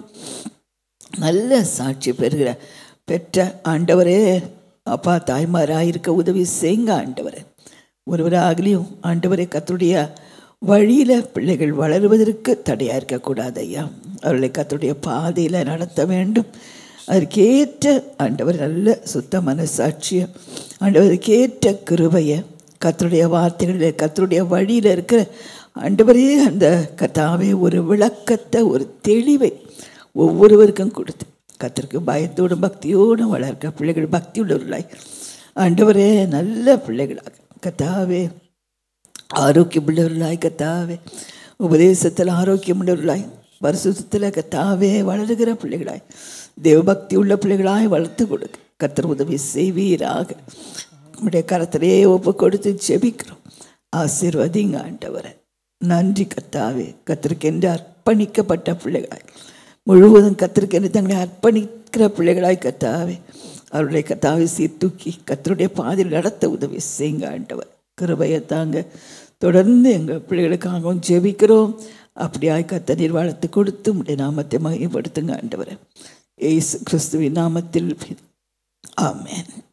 நல்ல சாட்சி பெறுகிற பெற்ற ஆண்டவரே அப்பா தாய்மாராக இருக்க உதவி செய்யுங்க ஆண்டவரே ஒருவராகலையும் ஆண்டவரே கர்த்தருடைய வழியில் பிள்ளைகள் வளருவதற்கு தடையாக இருக்கக்கூடாது ஐயா அவர்களை கர்த்தருடைய பாதையில் நடத்த வேண்டும் அதற்கேற்ற ஆண்டவர் நல்ல சுத்த மனசாட்சியை ஆண்டவருக்கேற்ற கிருபையை கர்த்தருடைய வார்த்தைகளில் கர்த்தருடைய வழியில் இருக்கிற ஆண்டவரே அந்த கத்தாவே ஒரு விளக்கத்தை ஒரு தெளிவை ஒவ்வொருவருக்கும் கொடுத்து கர்த்தருக்கு பயத்தோடும் பக்தியோடும் வளர்க்க பிள்ளைகள் பக்தி உள்ளவர்களாய் ஆண்டவரே நல்ல பிள்ளைகளாக கத்தாவே ஆரோக்கியம் உள்ளவர்களாய் கத்தாவே உபதேசத்தில் ஆரோக்கியம் உள்ளவர்களாய் பரிசுத்தத்தில் கத்தாவே வளருகிற பிள்ளைகளாய் தேவபக்தி உள்ள பிள்ளைகளாய் வளர்த்து கொடுக்க கர்த்தர் உதவி செய்வீராக உடைய கரத்திலே ஒப்பு கொடுத்து ஜெபிக்கிறோம் ஆசீர்வதிங்க ஆண்டவரை நன்றி கத்தாவே கத்திருக்கென்று அர்ப்பணிக்கப்பட்ட பிள்ளைகளாய் முழுவதும் கத்திருக்கென்று தங்களை அர்ப்பணிக்கிற பிள்ளைகளாய் கத்தாவே அவருடைய கத்தாவை சீர்தூக்கி கத்தருடைய பாதையில் நடத்த உதவி செய்யுங்க ஆண்டவர் கிருபையை தாங்க தொடர்ந்து எங்கள் பிள்ளைகளுக்காகவும் ஜெபிக்கிறோம் அப்படியாய் கத்த நீர் வளர்த்து கொடுத்து உடைய நாமத்தை மகிமைப்படுத்துங்க ஆண்டவரை ஏசு கிறிஸ்துவின் நாமத்தில் ஆமென்